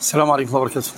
السلام عليكم ورحمة الله وبركاته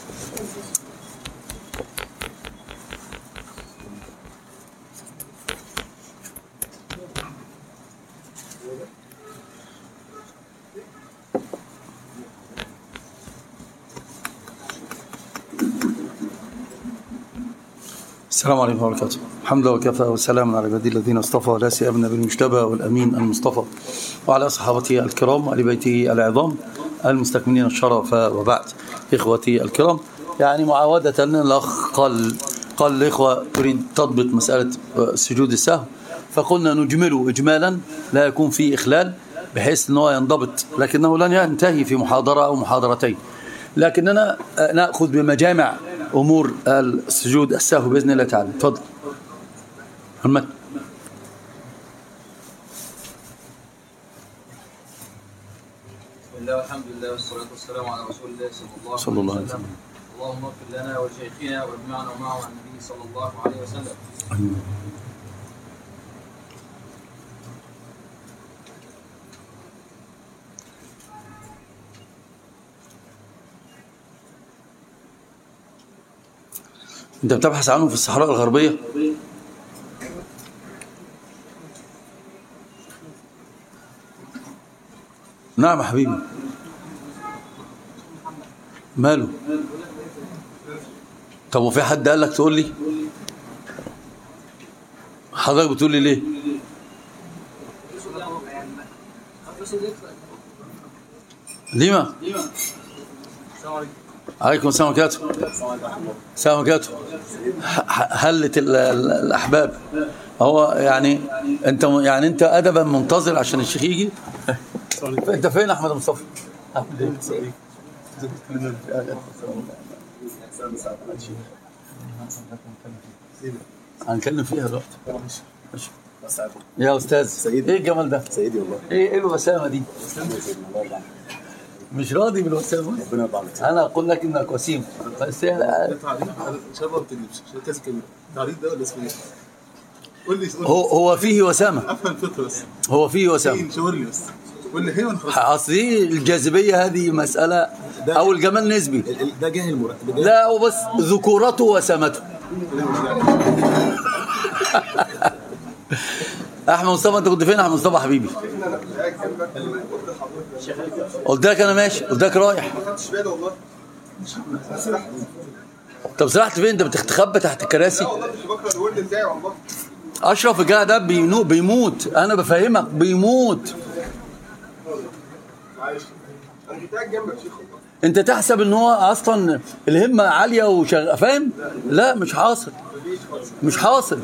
السلام عليكم ورحمة الله وبركاته الحمد لله وكفى وسلام على عبادي الذين اصطفى لا سيما بالمجتبى والأمين المصطفى وعلى صحابته الكرام وعلى بيته العظام المستكملين الشرف وبعد إخوتي الكرام يعني معاودة الأخ قال قال الإخوة تريد تضبط مسألة سجود السهو فقلنا نجمله إجمالا لا يكون فيه إخلال بحيث أنه ينضبط لكنه لن ينتهي في محاضرة أو محاضرتين لكننا نأخذ بمجامع أمور السجود السهو بإذن الله تعالى تفضل محمد بسم الله والحمد لله والصلاة والسلام على رسول الله صلى الله, صلى الله عليه وسلم وسلم. اللهم اغفر لنا ولشيخنا واجمعنا ومعه عن النبي صلى الله عليه وسلم أنت بتبحث عنه في الصحراء الغربية نعم يا حبيبي ماله طب وفي حد قال لك تقول لي حضرتك بتقول لي ليه لما عليكم السلام وبركاته السلام وبركاته ح- هلت ال- ال- الاحباب هو يعني انت يعني انت ادبا منتظر عشان الشيخ يجي انت فين احمد مصطفى هنتكلم فيها دلوقتي ماشي. يا استاذ سيدي. ايه الجمال ده سيدي والله ايه ايه الوسامه دي الله يرضى عنك مش راضي بالوسامه ربنا يرضى عنك انا اقول لك انك وسيم بس هي تعريف شربت مش كاس كلمه التعريف ده ولا اسمه ايه؟ قول لي قول هو هو فيه وسامه افهم الفكره بس هو فيه وسامه ايه شاور لي بس قول لي هي وانا خلاص اصل دي الجاذبيه هذه مساله او الجمال نسبي ال- ال- ده جاهل مرتب لا وبس ذكورته وسامته احمد مصطفى انت كنت فين يا احمد مصطفى حبيبي قلت لك انا ماشي قلت لك رايح ما خدتش بالي والله طب سرحت فين انت بتستخبى تحت الكراسي والله مش بكره الورد بتاعي والله اشرف الجدع ده بينو- بيموت انا بفهمك بيموت معلش انا كنت قاعد جنبك شيخ والله انت تحسب ان هو اصلا الهمه عاليه وشغ... فاهم لا مش حاصل مش حاصل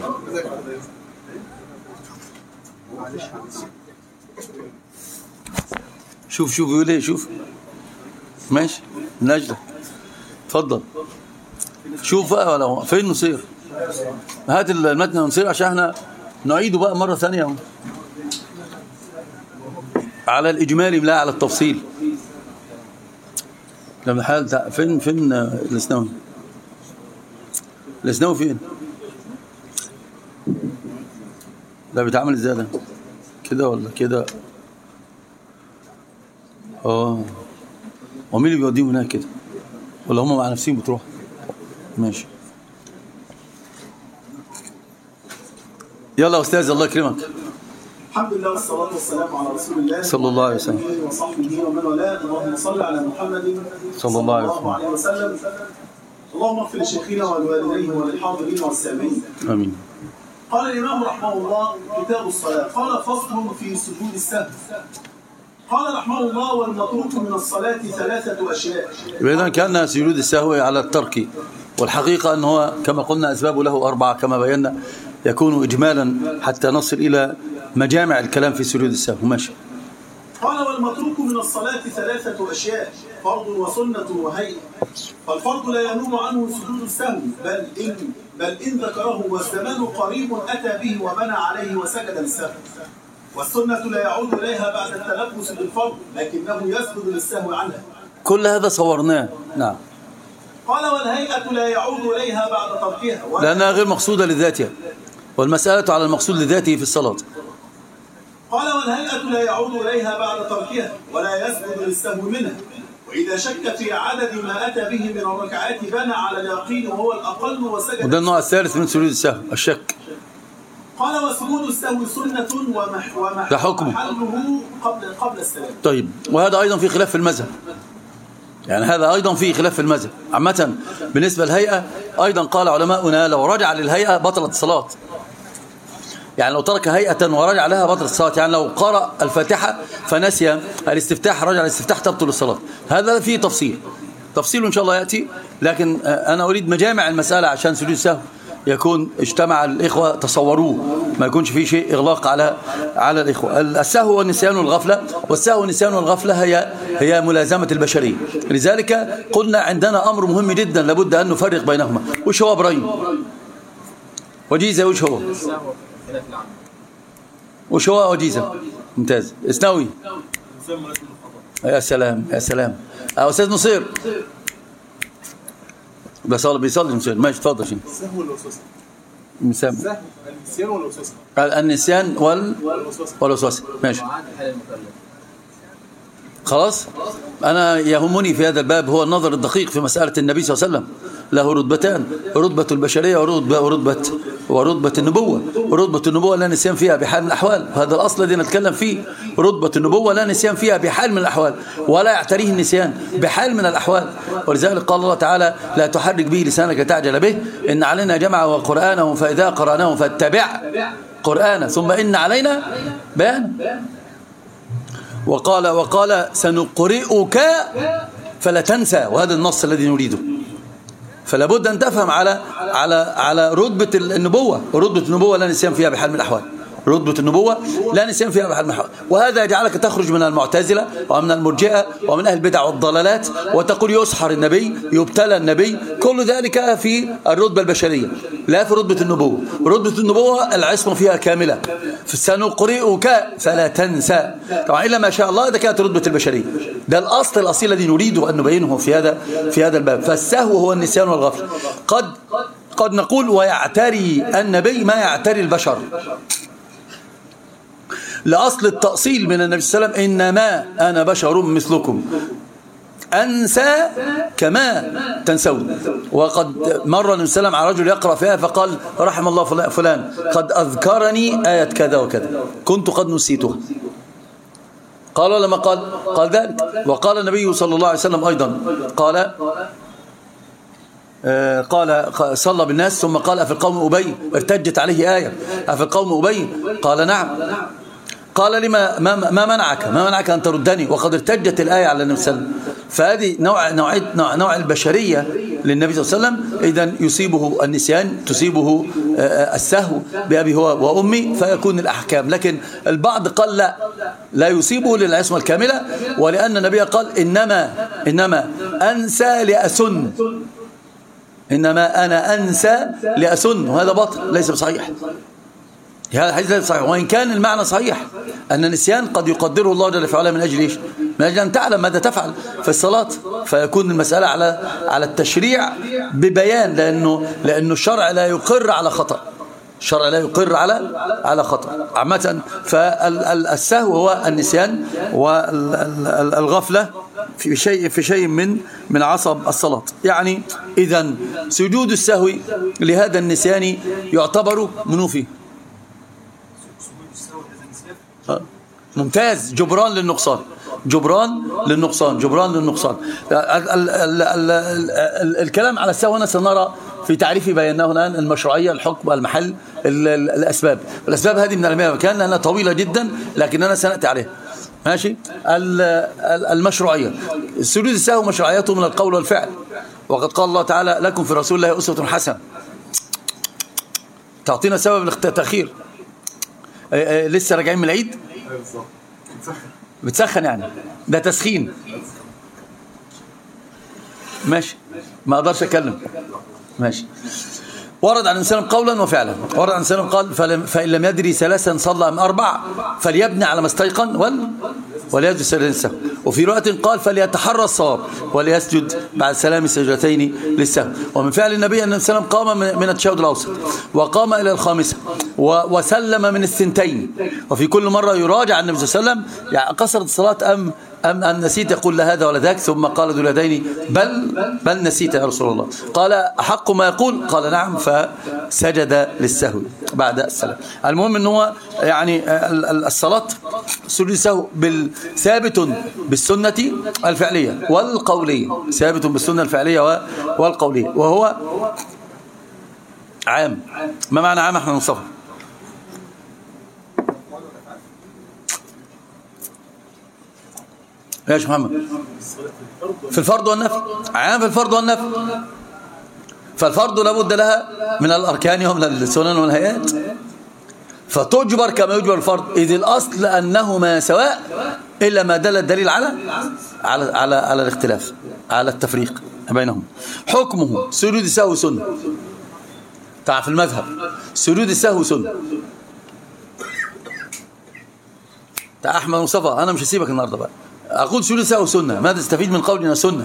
شوف شوف بيقول ايه شوف ماشي نجدة اتفضل شوف بقى ولا فين نصير هات المتن يا نصير عشان احنا نعيده بقى مره ثانيه اهو. على الاجمالي لا على التفصيل ده الحال تع- فين فين آه، الاسناوي الاسناوي فين ده بيتعمل ازاي ده كده ولا كده اه ومين اللي بيوديهم هناك كده ولا هم مع نفسهم بتروح ماشي يلا يا استاذ الله يكرمك الحمد لله والصلاة والسلام على رسول الله صلى الله عليه وسلم. وآله وصحبه ومن والاه اللهم صل على محمد صلى الله عليه وسلم. عليه وسلم اللهم اغفر لشيخنا ولوالديه وللحاضرين والسامعين امين قال الإمام رحمه الله كتاب الصلاة قال فصل في سجود السهو قال رحمه الله والمتروك من الصلاة ثلاثة أشياء يبقى إذا كان سجود السهو على الترك والحقيقة أنه هو كما قلنا أسبابه له أربعة كما بينا يكون إجمالا حتى نصل إلى مجامع الكلام في سجود السهو ماشي قال والمتروك من الصلاة ثلاثة أشياء فرض وسنة وهيئة فالفرض لا ينوم عنه سجود السهو بل إن بل إن ذكره والزمان قريب أتى به وبنى عليه وسجد للسهو والسنة لا يعود إليها بعد التلبس بالفرض لكنه يسجد للسهو عنها كل هذا صورناه نعم قال والهيئة لا يعود إليها بعد تركها ولا لأنها غير مقصودة لذاتها والمسألة على المقصود لذاته في الصلاة قال والهيئة لا يعود إليها بعد تركها ولا يسجد للسهو منها وإذا شك في عدد ما أتى به من الركعات بنى على اليقين وهو الأقل وسجد وده النوع الثالث من سجود السهو الشك قال وسجود السهو سنة ومح ومح ده حكمه. ومحله قبل قبل السلام طيب وهذا أيضا في خلاف في المذهب يعني هذا أيضا في خلاف في المذهب عامة بالنسبة للهيئة أيضا قال علماؤنا لو رجع للهيئة بطلت الصلاة يعني لو ترك هيئة ورجع لها بطلت الصلاة يعني لو قرأ الفاتحة فنسي الاستفتاح رجع الاستفتاح تبطل الصلاة هذا فيه تفصيل تفصيل إن شاء الله يأتي لكن آه، أنا أريد مجامع المسألة عشان سجود السهو يكون اجتمع الإخوة تصوروه ما يكونش فيه شيء إغلاق على على الإخوة السهو والنسيان والغفلة والسهو والنسيان والغفلة هي هي ملازمة البشرية لذلك قلنا عندنا أمر مهم جدا لابد أن نفرق بينهما وش هو إبراهيم وجيزة وش هو السهو خلاف العمل وش هو وجيزة ممتاز اسنوي الانسان ملاش من الخطا يا سلام يا سلام آه، أستاذ نصير بيصلي بيصلي نصير ماشي اتفضل شنو السهو ولا الوسوسه؟ مسام السهو النسيان ولا الوسوسه؟ النسيان وال الوسوسه والوسوسة ماشي وعاد حال المكلف خلاص أنا يهمني في هذا الباب هو النظر الدقيق في مسألة النبي صلى الله عليه وسلم له رتبتان رتبة البشرية ورتبة ورتبة ورتبة النبوة ورتبة النبوة لا نسيان فيها بحال من الأحوال هذا الأصل الذي نتكلم فيه رتبة النبوة لا نسيان فيها بحال من الأحوال ولا يعتريه النسيان بحال من الأحوال ولذلك قال الله تعالى لا تحرك به لسانك تعجل به إن علينا جمعه وقرآنه فإذا قرأناه فاتبع قرآنه ثم إن علينا بيان وقال وقال سنقرئك فلا تنسى وهذا النص الذي نريده فلا بد ان تفهم على على على رتبه النبوه رتبه النبوه لا نسيان فيها بحال من الاحوال رتبة النبوة لا نسيان فيها بحال من الأحوال وهذا يجعلك تخرج من المعتزلة ومن المرجئة ومن أهل البدع والضلالات وتقول يسحر النبي يبتلى النبي كل ذلك في الرتبة البشرية لا في رتبة النبوة رتبة النبوة العصمة فيها كاملة سنقرئك فلا تنسى طبعا إلا ما شاء الله ده كانت رتبة البشرية ده الأصل الأصيل الذي نريد أن نبينه في هذا في هذا الباب فالسهو هو النسيان والغفل قد قد نقول ويعتري النبي ما يعتري البشر لأصل التأصيل من النبي صلى الله عليه وسلم إنما أنا بشر مثلكم أنسى كما تنسون وقد مر النبي صلى الله عليه وسلم على رجل يقرأ فيها فقال رحم الله فلان- فلان قد أذكرني آية كذا وكذا كنت قد نسيتها قال لما قال قال ذلك وقال النبي صلى الله عليه وسلم أيضا قال آه، قال صلى بالناس ثم قال أفي القوم أبي ارتجت عليه آية أفي القوم أبي قال نعم قال لما ما, ما منعك ما منعك أن تردني وقد ارتجت الآية على النبي صلى الله عليه وسلم فهذه نوع نوع نوع, نوع البشرية للنبي صلى الله عليه وسلم إذا يصيبه النسيان تصيبه آه، آه، السهو بأبي هو وأمي فيكون الأحكام لكن البعض قال لا لا يصيبه للعصمة الكاملة ولأن النبي قال إنما إنما أنسى لأسن إنما أنا أنسى لأسن وهذا باطل ليس بصحيح هذا الحديث ليس صحيح وإن كان المعنى صحيح أن النسيان قد يقدره الله جل وعلا من أجل إيش من أجل أن تعلم ماذا تفعل في الصلاة فيكون المسألة على على التشريع ببيان لأنه لأنه الشرع لا يقر على خطأ الشرع لا يقر على على خطأ عامة فالسهو هو النسيان والغفلة في شيء في شيء من من عصب الصلاة يعني إذا سجود السهو لهذا النسيان يعتبر منو فيه آه. ممتاز جبران للنقصان جبران للنقصان جبران للنقصان ال ال ال ال ال الكلام على السهو أنا سنرى في تعريف بيناه الآن المشروعية الحكم المحل ال ال الأسباب الأسباب هذه من المياه كان لأنها طويلة جدا لكننا سنأتي عليها ماشي ال- ال- المشروعية سجود السهو مشروعيته من القول والفعل وقد قال الله تعالى لكم في رسول الله أسوة حسنة تعطينا سبب التأخير آه، آه، لسه راجعين من العيد ايوه بالظبط بتسخن بتسخن يعني ده تسخين ماشي ما اقدرش اتكلم ماشي ورد عن الانسان قولا وفعلا ورد عن الانسان قال فلم فان لم يدري ثلاثا صلى ام اربع فليبني على ما استيقن وال وليسجد سجدتين السهو وفي رواية قال فليتحرى الصواب وليسجد بعد سلام سجدتين للسهو ومن فعل النبي أن السلام قام من من التشهد الأوسط وقام إلى الخامسة و- وسلم من الثنتين وفي كل مرة يراجع النبي صلى الله عليه وسلم يعني قصرت الصلاة أم أم أن نسيت يقول لا هذا ولا ذاك ثم قال ذو اليدين بل بل نسيت يا رسول الله قال أحق ما يقول قال نعم فسجد للسهو بعد السلام المهم ان هو يعني ال- ال- الصلاة سجود السهو بال- ثابت بالسنة الفعلية والقولية ثابت بالسنة الفعلية و- والقولية وهو عام ما معنى عام احنا مصطفى يا شيخ محمد في الفرض والنفل عام في الفرض والنفل فالفرض لابد لها من الأركان ومن السنن والهيئات فتجبر كما يجبر الفرض إذ الأصل أنهما سواء إلا ما دل الدليل على على على, على الاختلاف على التفريق بينهم حكمه سجود السهو سنة تعرف المذهب سجود السهو سنة تعال أحمد مصطفى أنا مش هسيبك النهاردة بقى أقول سجود السهو سنة ماذا تستفيد من قولنا سنة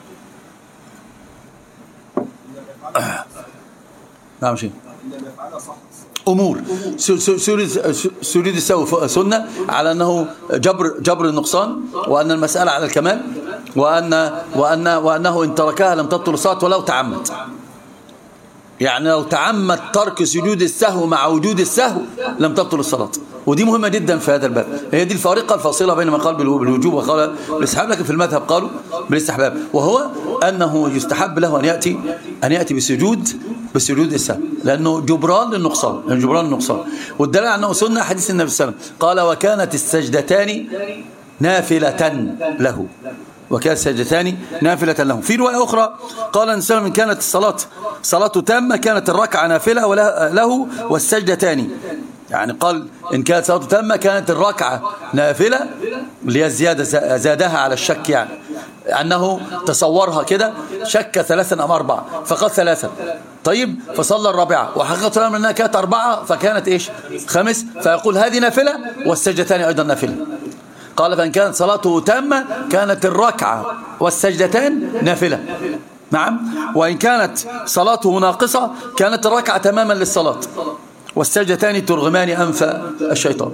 نعم شيء امور س- س- سجود سجود السهو ف- سنه على انه جبر جبر النقصان وان المساله على الكمال وان وان وانه ان تركها لم تبطل الصلاه ولو تعمد يعني لو تعمد ترك سجود السهو مع وجود السهو لم تبطل الصلاة ودي مهمة جدا في هذا الباب هي دي الفارقة الفاصلة بين ما قال بالو- بالوجوب وقال بالاستحباب لكن في المذهب قالوا بالاستحباب وهو أنه يستحب له أن يأتي أن يأتي بسجود بسجود السهو لأنه جبران للنقصان يعني جبران للنقصان والدليل على أنه سنة حديث النبي صلى الله عليه وسلم قال وكانت السجدتان نافلة له وكانت سجدتان نافلة له في رواية أخرى قال أن سلم كانت الصلاة صلاة تامة كانت الركعة نافلة وله له والسجدتان يعني قال إن كانت صلاة تامة كانت الركعة نافلة اللي هي الزيادة ز- زادها على الشك يعني أنه تصورها كده شك ثلاثا أم أربعة فقال ثلاثا طيب فصلى الرابعة وحقيقة الأمر أنها كانت أربعة فكانت إيش خمس فيقول هذه نافلة والسجدتان أيضا نافلة قال فإن كانت صلاته تامة كانت الركعة والسجدتان نافلة نعم وإن كانت صلاته ناقصة كانت الركعة تماما للصلاة والسجدتان ترغمان أنف الشيطان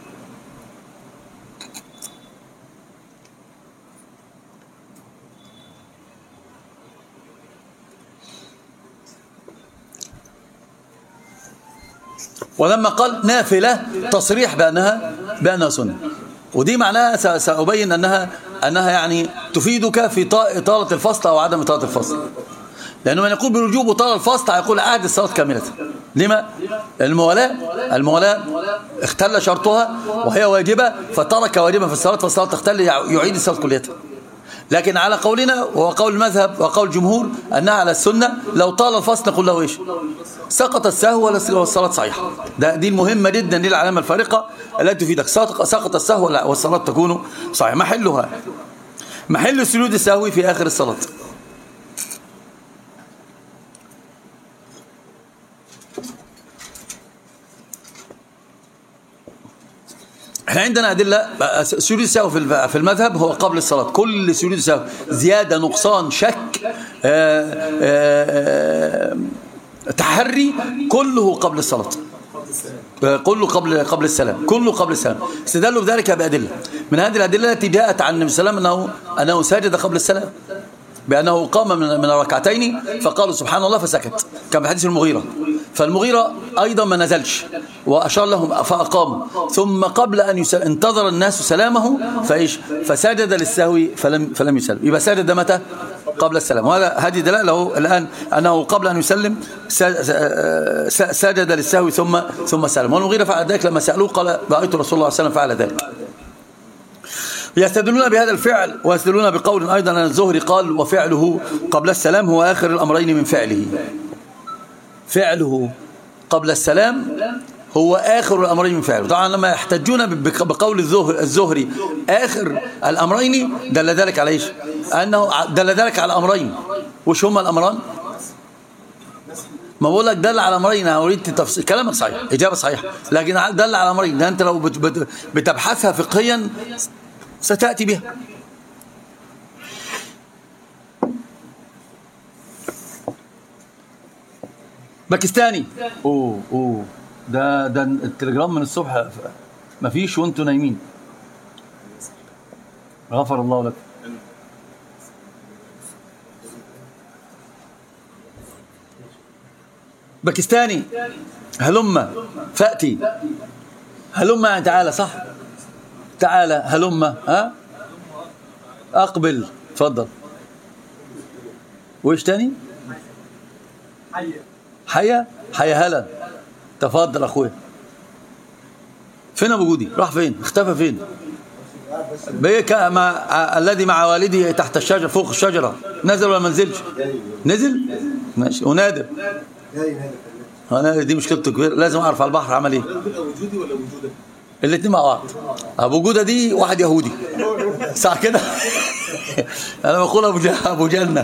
ولما قال نافلة تصريح بأنها بأنها سنة ودي معناها س- سأبين أنها أنها يعني تفيدك في طا- إطالة الفصل أو عدم إطالة الفصل لأنه من يقول بالوجوب وطال الفصل هيقول عاد الصلاة كاملة لما؟ الموالاة الموالاة اختل شرطها وهي واجبة فترك واجبا في الصلاة فالصلاة تختل يعيد الصلاة كليتها لكن على قولنا وهو قول المذهب وقول الجمهور أنها على السنة لو طال الفصل نقول له إيش سقط السهو والصلاة صحيحة ده دي المهمة جدا دي العلامة الفارقة التي تفيدك سقط سقط السهو والصلاة تكون صحيحة محلها محل سجود السهو في آخر الصلاة احنا عندنا أدلة سجود السهو في الف- في المذهب هو قبل الصلاة كل سجود السهو زيادة نقصان شك آآ آآ تحري كله قبل الصلاة آه، كله قبل قبل السلام كله قبل السلام استدلوا بذلك بأدلة من هذه الأدلة التي جاءت عن النبي صلى الله عليه وسلم أنه أنه سجد قبل السلام بأنه قام من من ركعتين فقالوا سبحان الله فسكت كان بحديث المغيرة فالمغيرة أيضا ما نزلش وأشار لهم فأقاموا ثم قبل أن يسلم انتظر الناس سلامه فإيش فسجد للسهو فلم فلم يسلم يبقى سجد متى قبل السلام وهذا هذه دلالة له الآن أنه قبل أن يسلم س- س- سجد للسهو ثم ثم سلم والمغيرة فعل ذلك لما سألوه قال رأيت رسول الله صلى الله عليه وسلم فعل ذلك يستدلون بهذا الفعل ويستدلون بقول أيضا أن الزهري قال وفعله قبل السلام هو آخر الأمرين من فعله فعله قبل السلام هو آخر الأمرين من فعله طبعا لما يحتجون بق- بقول الزهر الزهري آخر الأمرين دل ذلك على إيش أنه ع- دل ذلك على أمرين وش هما الأمران ما بقول لك دل على امرين انا اريد تفصيل كلامك صحيح اجابه صحيحه لكن دل على امرين ده انت لو بت- بت- بتبحثها فقهيا ستأتي بها باكستاني اوه اوه ده ده التليجرام من الصبح مفيش وانتوا نايمين غفر الله لك باكستاني هلم فأتي هلم يعني تعالى صح تعالى هلم ها أقبل تفضل وإيش تاني حيا حيا هلا تفضل أخويا فين أبو جودي راح فين اختفى فين بيك مع الذي مع والدي تحت الشجرة فوق الشجرة نزل ولا ما نزلش نزل ماشي ونادر انا دي مشكلته كبيره لازم اعرف على البحر عمل ايه بتبقى وجودي ولا وجودك؟ الاثنين مع بعض ابو جوده دي واحد يهودي صح كده انا بقول ابو جه- ابو جنه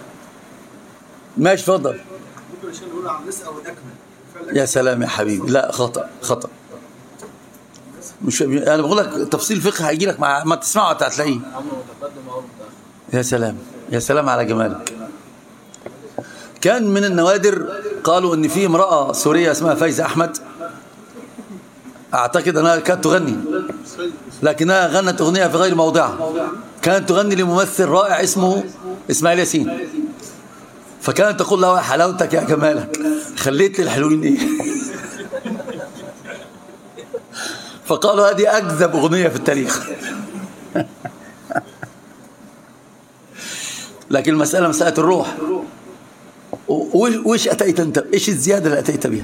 ماشي اتفضل ممكن عشان نقول عن الناس او الاكمل يا سلام يا حبيبي لا خطا خطا مش انا بقول لك تفصيل الفقه هيجي لك مع ما تسمعه هتلاقيه امر متقدم وامر متاخر يا سلام يا سلام على جمالك كان من النوادر قالوا ان في امراه سوريه اسمها فايزه احمد اعتقد انها كانت تغني لكنها غنت اغنيه في غير موضعها كانت تغني لممثل رائع اسمه اسماعيل ياسين فكانت تقول له يا حلاوتك يا جمالك خليت لي الحلوين ايه فقالوا هذه اكذب اغنيه في التاريخ لكن المساله مساله الروح و- وش اتيت انت ايش الزياده اللي اتيت بها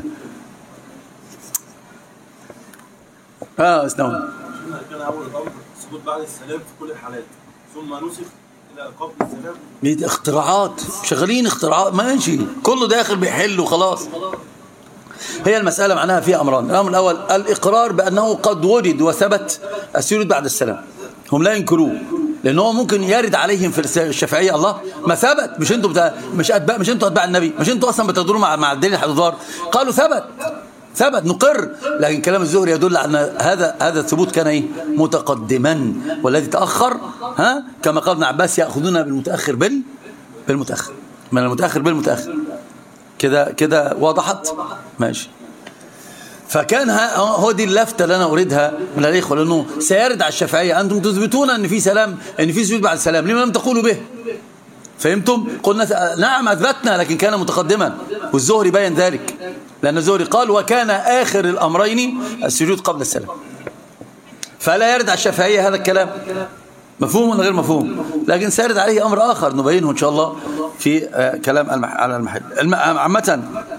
اه اسنون كان اول الامر السجود بعد السلام في كل الحالات ثم نسخ الى قبل السلام دي اختراعات شغالين اختراعات ماشي كله داخل بيحل وخلاص هي المسألة معناها فيها أمران الأمر الأول الإقرار بأنه قد وجد وثبت السجود بعد السلام هم لا ينكروه لأن هو ممكن يرد عليهم في الشافعية الله ما ثبت مش انتوا بتا... مش أتباع مش انتوا أتباع النبي مش انتوا أصلا بتقدروا مع مع الدليل الحضار قالوا ثبت ثبت نقر لكن كلام الزهري يدل على أن هذا هذا الثبوت كان ايه متقدما والذي تأخر ها كما قال ابن عباس يأخذون بالمتأخر بال بالمتأخر من المتأخر بالمتأخر كده كده وضحت ماشي فكان ها- هو دي اللفته اللي انا اريدها من الاخوه لانه سيرد على الشافعيه انتم تثبتون ان في سلام ان في سجود بعد السلام لما لم تقولوا به فهمتم قلنا س- نعم اثبتنا لكن كان متقدما والزهري بين ذلك لان الزهري قال وكان اخر الامرين السجود قبل السلام فلا يرد على الشافعيه هذا الكلام مفهوم ولا غير مفهوم لكن سيرد عليه امر اخر نبينه ان شاء الله في آه، كلام المح... على المحل الم... عامه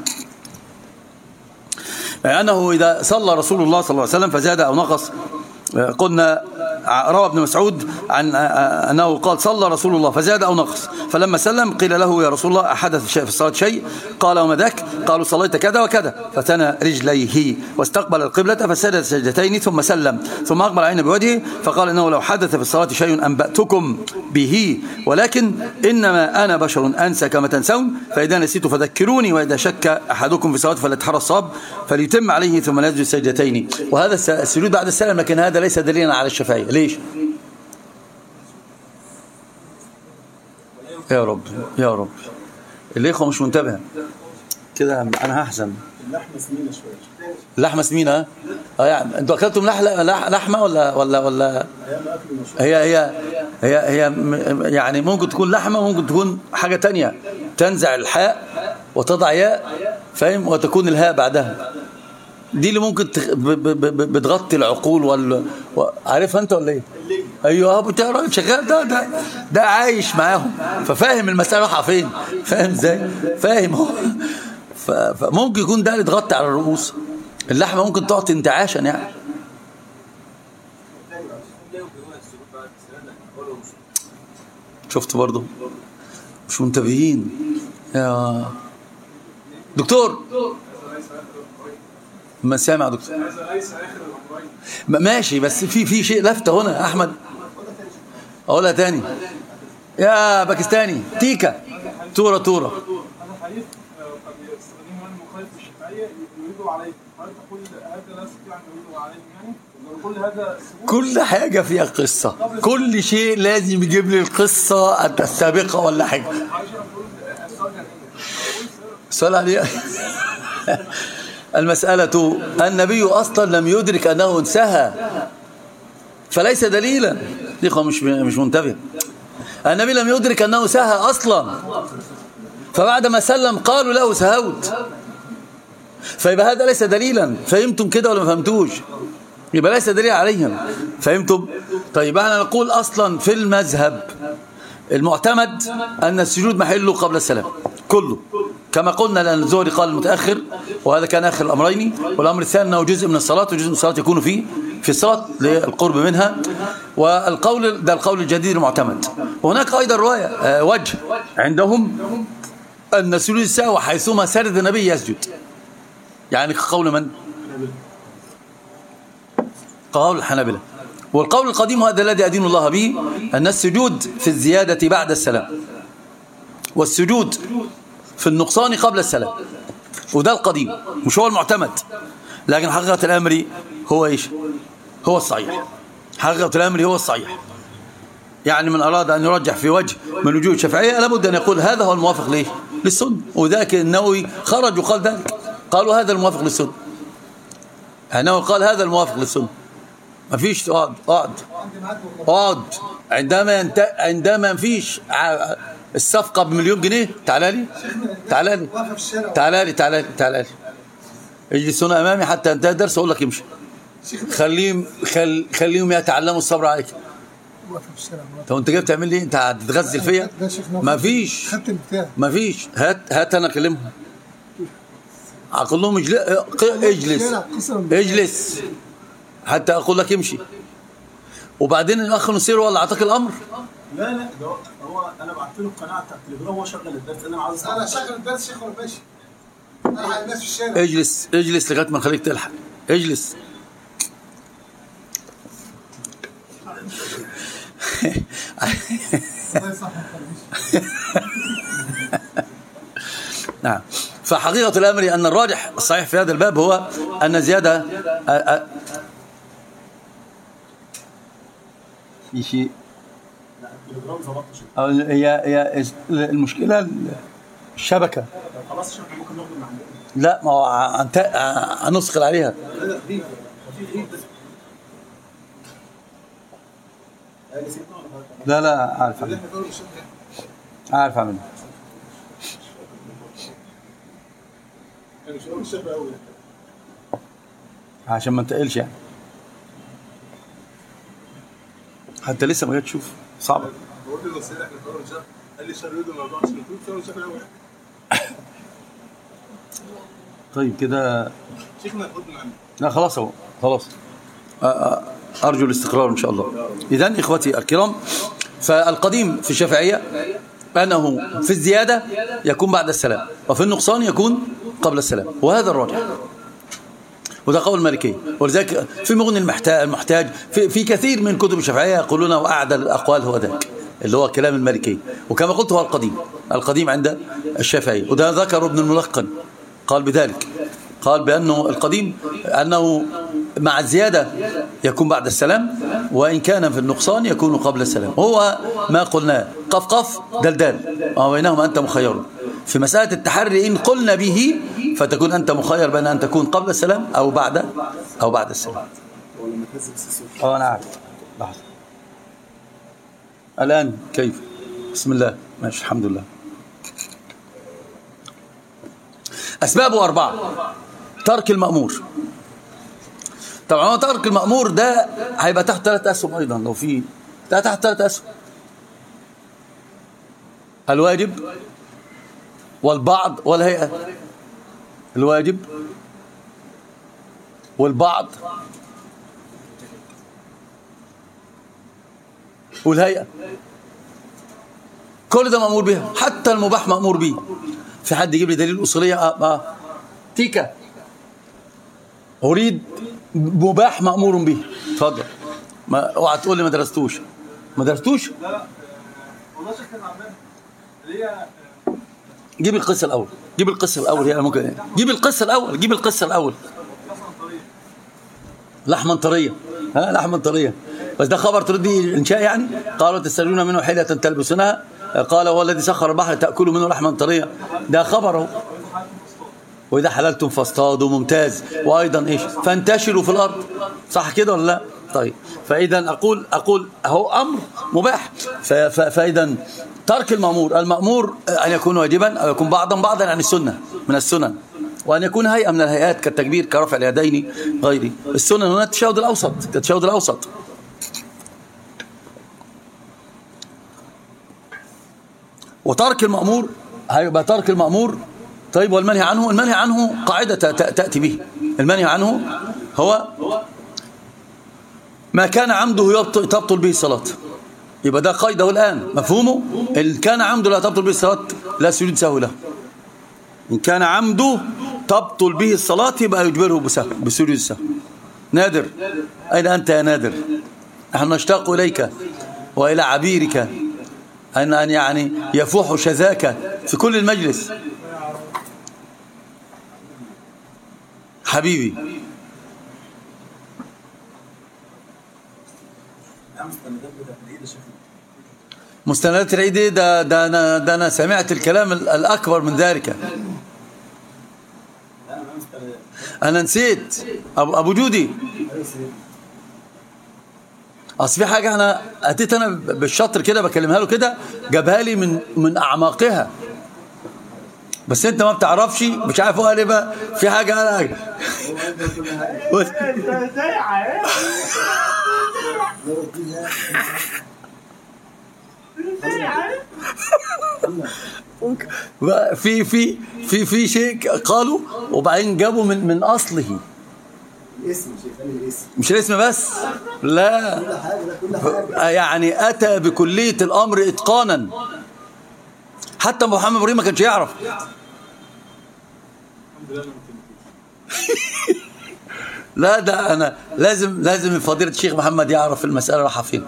أنه إذا صلى رسول الله صلى الله عليه وسلم فزاد أو نقص قلنا روى ابن مسعود عن أنه قال صلى رسول الله فزاد أو نقص فلما سلم قيل له يا رسول الله أحدث شيء في الصلاة شيء قال وما ذاك قالوا صليت كذا وكذا فتنى رجليه واستقبل القبلة فسجد سجدتين ثم سلم ثم أقبل عين بوجهه فقال إنه لو حدث في الصلاة شيء أنبأتكم به ولكن إنما أنا بشر أنسى كما تنسون فإذا نسيت فذكروني وإذا شك أحدكم في صلاته فليتحرى الصواب فليتم عليه ثم يسجد سجدتين وهذا الس- السجود بعد السلام لكن هذا ليس دليلا على الشفاعية ليش؟ يا رب يا رب الإخوة مش منتبهة كده أنا هحزن اللحمه سمينه شويه اللحمة سمينة ها؟ اه يعني انتوا اكلتم لحلة لح- لحمة ولا ولا ولا ايام اكل مشروع هي هي هي هي م- يعني ممكن تكون لحمة ممكن تكون حاجة تانية تنزع الحاء وتضع ياء فاهم وتكون الهاء بعدها دي اللي ممكن تخ... ب... ب... ب... بتغطي العقول وال و... عارفها انت ولا ايه؟ ايوه ابو راجل شغال ده ده ده عايش معاهم ففاهم المسألة رايحة فين فاهم ازاي؟ فاهم هو ف... فممكن يكون ده اللي تغطي على الرؤوس اللحمة ممكن تعطي انتعاشا يعني شفت برضه مش منتبهين يا دكتور ما سامع دكتور ما- ماشي بس في في شيء لفته هنا يا احمد اقولها تاني يا باكستاني تيكا تورة تورة هذا حديث آه، قد يستخدمه المخالف الشافعية يريد عليه هل تقول هذا لا يستطيع ان يريد عليهم يعني؟ كل هذا كل حاجة فيها قصة كل شيء لازم يجيب لي القصة السابقة ولا حاجة السؤال عليه المسألة النبي أصلا لم يدرك أنه انسهى فليس دليلا دي إخوة مش مش منتبه النبي لم يدرك أنه سهى أصلا فبعد ما سلم قالوا له سهوت فيبقى هذا ليس دليلا فهمتم كده ولا ما فهمتوش يبقى ليس دليل عليهم فهمتم طيب احنا نقول اصلا في المذهب المعتمد ان السجود محله قبل السلام كله كما قلنا لان الزهري قال المتاخر وهذا كان اخر الامرين والامر الثاني انه جزء من الصلاه وجزء من الصلاه يكون فيه في الصلاه للقرب منها والقول ده القول الجديد المعتمد وهناك ايضا روايه آه، وجه عندهم ان سجود السهو حيثما سرد النبي يسجد يعني قول من قول الحنابلة والقول القديم هذا الذي أدين الله به أن السجود في الزيادة بعد السلام والسجود في النقصان قبل السلام وده القديم مش هو المعتمد لكن حقيقة الأمر هو إيش هو الصحيح حقيقة الأمر هو الصحيح يعني من أراد أن يرجح في وجه من وجوه الشافعية لابد أن يقول هذا هو الموافق ليه للسنة وذاك النووي خرج وقال ذلك قالوا هذا الموافق للسنة النووي قال هذا الموافق للسنة ما فيش اقعد اقعد اقعد عندما ينت... عندما فيش ع- الصفقة بمليون جنيه تعالى لي تعالى لي واقف في الشارع تعالى لي تعالى لي تعالى لي اجلس هنا امامي حتى انتهى الدرس اقول لك امشي خليهم خل... خليهم يتعلموا الصبر عليك واقف في الشارع طب انت جاي بتعمل لي انت هتتغزل فيا ده شيخ ناصر. ما فيش خدت البتاع ما فيش هات هات انا اكلمهم اقول لهم اجل... اجلس قسما بالله. اجلس حتى اقول لك امشي وبعدين الاخ نصير هو اللي اعطاك الامر لا لا ده هو- هو انا بعت له القناعه بتاعت التليجرام وهو شغل الدرس انا عاوز انا أسمع. شغل الدرس شيخ ولا ماشي انا على الناس في الشارع اجلس اجلس لغايه ما نخليك تلحق اجلس الله يصحح نعم فحقيقة الأمر أن الراجح الصحيح في هذا الباب هو أن زيادة أ- أ- في شيء التليجرام ظبطت شويه أو هي هي المشكلة الشبكة خلاص عشان إحنا ممكن ناخد من عندنا لا ما هو هنت- هنثقل عليها لا لا في في في بس قال سيبنا ولا حاجة؟ لا لا عارف أعمل احنا كنا بنشوف عارف أعمل يعني مش هقول الشافعي قوي عشان ما انتقلش يعني حتى لسه ما جيت تشوف صعبة بقول له بس احنا كنا بنشوف قال لي شهر يودي الموضوع عشان كنت فاهم الشافعي قوي طيب كده شيخنا خد من عندي لا خلاص اهو خلاص أ- أ- أرجو الاستقرار إن شاء الله إذن إخوتي الكرام فالقديم في الشافعية أنه في الزيادة يكون بعد السلام وفي النقصان يكون قبل السلام وهذا الراجح وده قول المالكي ولذلك في مغني المحتاج, المحتاج في, في كثير من كتب الشافعية يقولون وأعدل الأقوال هو ذاك اللي هو كلام المالكي وكما قلت هو القديم القديم عند الشافعي وده ذكر ابن الملقن قال بذلك قال بأنه القديم أنه مع الزيادة يكون بعد السلام وإن كان في النقصان يكون قبل السلام هو ما قلناه قف قف دلدال وما بينهما أنت مخير في مسألة التحري إن قلنا به فتكون أنت مخير بين أن تكون قبل السلام أو بعد أو بعد السلام أه أنا عارف لحظة الآن كيف بسم الله ماشي الحمد لله أسبابه أربعة ترك المأمور طبعا هو ترك المأمور ده هيبقى تحت ثلاث أسهم أيضا لو في ده تحت ثلاث أسهم الواجب والبعض والهيئة الواجب والبعض والهيئة كل ده مأمور به حتى المباح مأمور به في حد يجيب لي دليل أصولية آه آه. تيكا أريد مباح مأمور به اتفضل ما اوعى تقول لي ما درستوش ما درستوش والله شيخ كان عمال اللي هي جيب القصة الأول جيب القصة الأول هي ممكن جيب القصة الأول جيب القصة الأول مثلا طريق لحما طرية ها لحما طريا بس ده خبر تردي انشاء يعني قالوا تسالون منه حيلة تلبسونها قال هو الذي سخر البحر تاكلوا منه لحما طريا ده خبره واذا حللتم فاصطادوا ممتاز وايضا ايش فانتشروا في الارض صح كده ولا لا طيب فاذا اقول اقول هو امر مباح ف- ف- فاذا ترك المامور المامور ان يكون واجبا او يكون بعضا بعضا عن السنه من السنن وان يكون هيئه من الهيئات كالتكبير كرفع اليدين غيره السنن هنا التشهد الاوسط كالتشهد الاوسط وترك المأمور هيبقى ترك المأمور طيب والمنهي عنه المنهي عنه قاعدة ت- تأتي به المنهي عنه هو ما كان عمده يبطل تبطل به الصلاة يبقى ده قيده الآن مفهومه إن كان عمده لا تبطل به الصلاة لا سجود سهو له إن كان عمده تبطل به الصلاة يبقى يجبره بسهو بسجود السهو نادر أين أنت يا نادر نحن نشتاق إليك وإلى عبيرك أن أن يعني يفوح شذاك في كل المجلس حبيبي مستندات العيد إيه؟ ده ده انا ده انا سمعت الكلام ال- الاكبر من ذلك انا نسيت ابو ابو جودي اصل في حاجه انا اتيت انا بالشطر كده بكلمها له كده جابها لي من من اعماقها بس انت ما بتعرفش مش عارف هو قال ايه بقى في حاجه انا بص. بقى في في في في شيء قالوا وبعدين جابوا من من اصله الاسم شايفين الاسم مش الاسم بس لا كل حاجه ده كل حاجه يعني اتى بكليه الامر اتقانا حتى محمد ابراهيم ما كانش يعرف لا ده انا لازم لازم فضيله الشيخ محمد يعرف المساله رايحه فين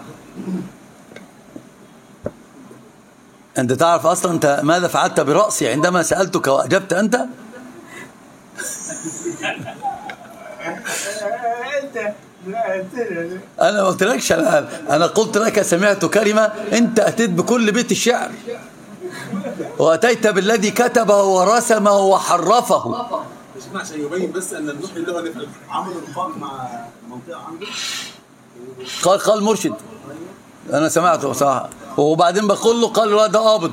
انت تعرف اصلا انت ماذا فعلت براسي عندما سالتك واجبت انت انت لا انت انا ما قلتلكش انا انا قلت لك سمعت كلمه انت اتيت بكل بيت الشعر واتيت بالذي كتبه ورسمه وحرفه مش عشان يبين بس ان النوح اللغه نفهم عمل القاء مع منطقه عنده قال قال مرشد انا سمعته صح وبعدين بقول له قال له ده قابض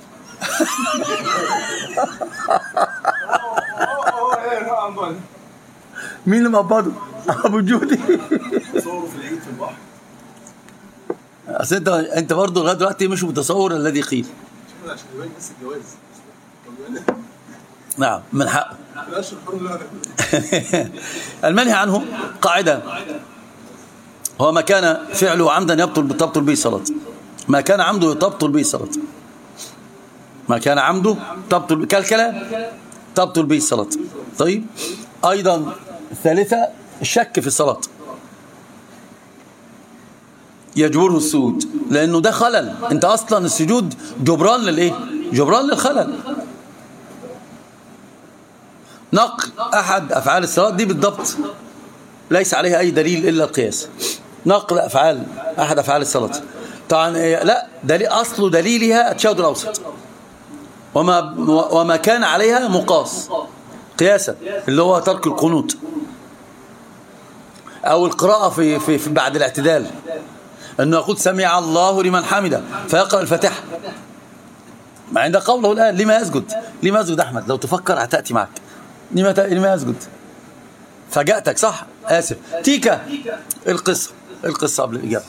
مين اللي مقبضه ابو جودي صوره في العيد في البحر اصل انت انت برضه لغايه دلوقتي مش متصور الذي قيل شوف عشان يبين بس الجواز طب يعني نعم من حقه بلاش الحر اللغه نفهم المنهي عنه قاعدة هو ما كان فعله عمدا يبطل تبطل به الصلاة ما كان عمده تبطل به الصلاة ما كان عمده تبطل به- كالكلام تبطل به الصلاة طيب أيضا الثالثة الشك في الصلاة يجبره السجود لأنه ده خلل أنت أصلا السجود جبران للإيه جبران للخلل نقل أحد أفعال الصلاة دي بالضبط ليس عليها أي دليل إلا القياس نقل أفعال أحد أفعال الصلاة طبعا إيه، لا دليل أصل دليلها التشهد الأوسط وما وما كان عليها مقاس قياسا اللي هو ترك القنوت أو القراءة في, في, في بعد الاعتدال أنه يقول سمع الله لمن حمده فيقرأ الفاتحة ما عند قوله الآن لما يسجد لما يسجد أحمد لو تفكر هتأتي معك لما ت- لما يسجد فاجأتك صح آسف تيكا القصة القصة قبل الإجابة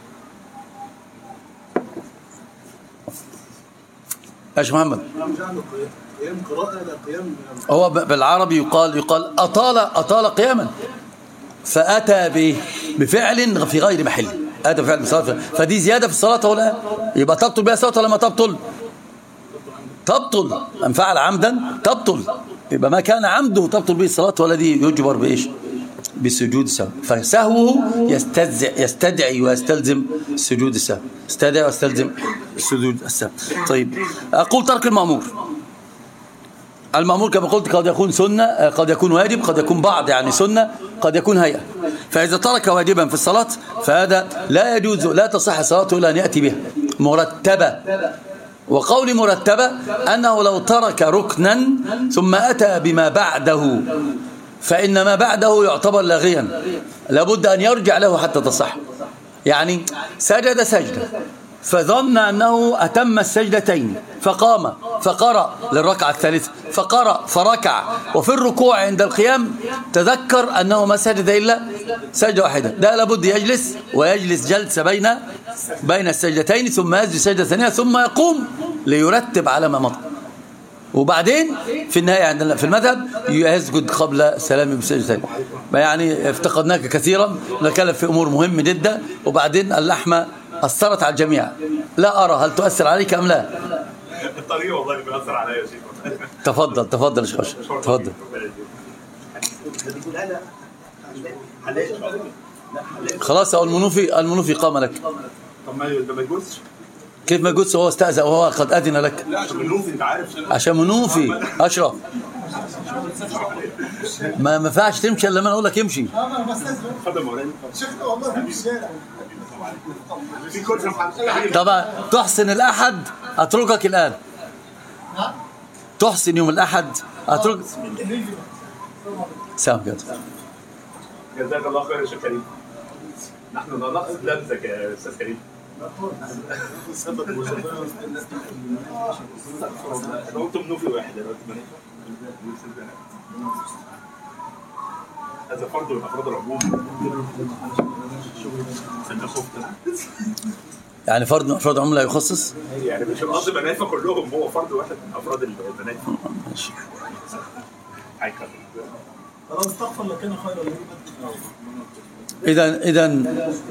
ايش محمد مش عنده قيام قيام قراءه لا قيام هو ب- بالعربي يقال يقال أطال أطال قياما فأتى ب- بفعل في غير محل أتى بفعل بصلاة فدي زيادة في الصلاة ولا لا؟ يبقى تبطل بها الصلاة ولا ما تبطل تبطل من فعل عمدا تبطل يبقى ما كان عمده تبطل به الصلاة والذي يجبر بإيش بسجود السهو فسهوه يستدعي, يستدعي ويستلزم سجود السهو يستدعي ويستلزم سجود السهو طيب أقول ترك المأمور المأمور كما قلت قد يكون سنة قد يكون واجب قد يكون بعض يعني سنة قد يكون هيئة فإذا ترك واجبا في الصلاة فهذا لا يجوز لا تصح صلاته إلا أن يأتي بها مرتبة وقول مرتبة أنه لو ترك ركنا ثم أتى بما بعده فإن ما بعده يعتبر لاغيا لابد أن يرجع له حتى تصح يعني سجد سجدة فظن أنه أتم السجدتين فقام فقرأ للركعة الثالثة فقرأ فركع وفي الركوع عند القيام تذكر أنه ما سجد إلا سجدة واحدة ده لابد يجلس ويجلس جلسة بين بين السجدتين ثم يسجد سجدة ثانية ثم يقوم ليرتب على ما مضى وبعدين في النهاية عندنا في المذهب يسجد قبل السلام بسجدتين يعني افتقدناك كثيرا نتكلم في أمور مهمة جدا وبعدين اللحمة أثرت على الجميع لا أرى هل تؤثر عليك أم لا الطريق والله اللي بيأثر عليا يا شيخ تفضل تفضل يا شيخ أشرف. تفضل خلاص أو المنوفي المنوفي قام لك طب ما ده ما يجوزش كيف ما قلت هو استأذن وهو قد أذن لك لا عشان منوفي انت عارف عشان منوفي أشرف ما ما ينفعش تمشي الا لما انا اقول لك امشي اتفضل يا مولانا شيخنا والله في الشارع في كل محمد طبعا تحسن الاحد اتركك الان تحسن يوم الاحد اترك سام كده جزاك الله خير يا شيخ كريم نحن نقصد لمسك يا استاذ كريم انا قلت منوفي واحد دلوقتي هذا فرد من افراد العموم سنة خفت يعني فرد من افراد عمله يخصص يعني مش القصد بناتنا كلهم هو فرد واحد من افراد البنات هيكمل فلو استغفر لكان خيرا له اذا اذا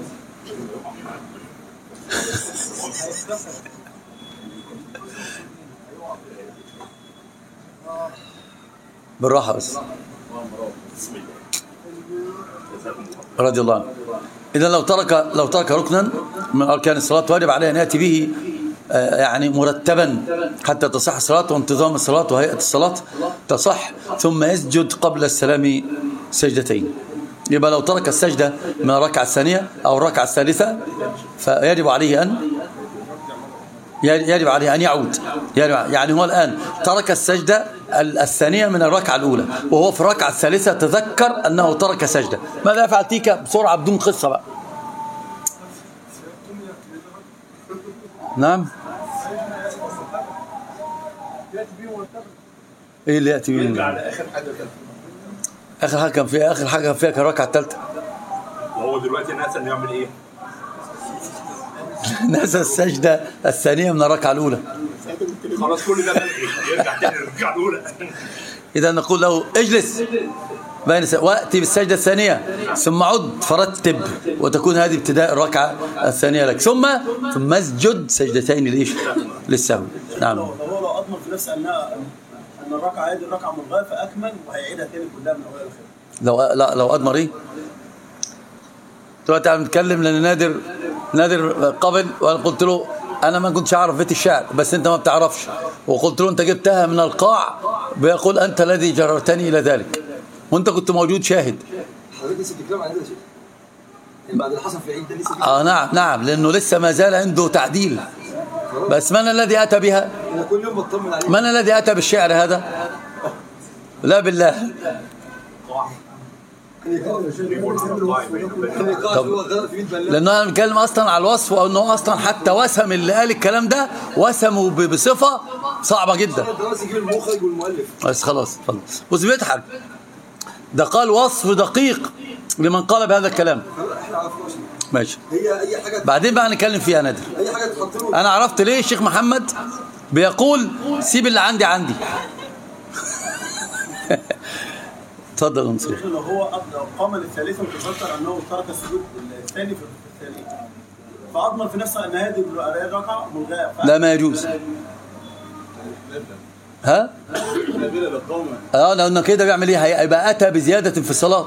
بالراحه بس رضي الله عنه إذا لو ترك لو ترك ركنا من أركان الصلاة واجب عليه أن يأتي به آه، يعني مرتبا حتى تصح الصلاة وانتظام الصلاة وهيئة الصلاة تصح ثم يسجد قبل السلام سجدتين يبقى لو ترك السجدة من الركعة الثانية أو الركعة الثالثة فيجب عليه أن يجب عليه أن يعود يجب- يعني هو الآن ترك السجدة الثانية من الركعة الأولى وهو في الركعة الثالثة تذكر أنه ترك سجدة ماذا يفعل تيكا بسرعة بدون قصة بقى نعم ايه اللي ياتي بيه على اخر حاجه كده اخر حاجه كان فيها اخر حاجه كان فيها كان الركعه الثالثه وهو دلوقتي ناسا انه يعمل ايه؟ نسى السجده الثانيه من الركعه الاولى خلاص كل ده ملغي يرجع تاني للركعه الاولى إذا نقول له اجلس بين س- وأتي بالسجدة الثانية ثم عد فرتب وتكون هذه ابتداء الركعة الثانية لك ثم ثم اسجد سجدتين ليش للسهو نعم لو هو لو اضمن في نفسه انها ان الركعه هذه الركعه ملغاه فاكمل وهيعيدها تاني كلها من اولها لاخرها لو لا لو أضمر إيه دلوقتي عم نتكلم لأن نادر نادر قبل وأنا قلت له أنا ما كنتش أعرف بيت الشعر بس أنت ما بتعرفش وقلت له أنت جبتها من القاع بيقول أنت الذي جررتني إلى ذلك وأنت كنت موجود شاهد حضرتك لسه بتتكلم عن ده يا شيخ يعني بعد اللي حصل في العيد ده لسه في آه نعم نعم لأنه لسه ما زال عنده تعديل بس من الذي أتى بها انا كل يوم بطمن عليه من الذي أتى بالشعر هذا لا بالله النقاش هو غلط في 100 بلاغ لأنه أنا بنتكلم أصلا على الوصف وأنه أصلا حتى وسم اللي قال الكلام ده وسمه ب- بصفة صعبة جدا الدراسه يجيب المخرج والمؤلف بس خلاص اتفضل بص بيضحك ده قال وصف دقيق لمن قال بهذا الكلام احنا عرفناش ماشي هي اي حاجه بعدين بقى نتكلم فيها نادر اي حاجه تحط له انا عرفت ليه الشيخ محمد بيقول سيب اللي عندي عندي اتفضل يا مصري لو هو أض- لو قام للثالثه وتذكر انه ترك السجود الثاني في الثاني فاضمن في نفسه ان هذه الركعه ملغاه ف- لا ما يجوز ها اه لانه كده بيعمل ايه هيبقى اتى بزياده في الصلاه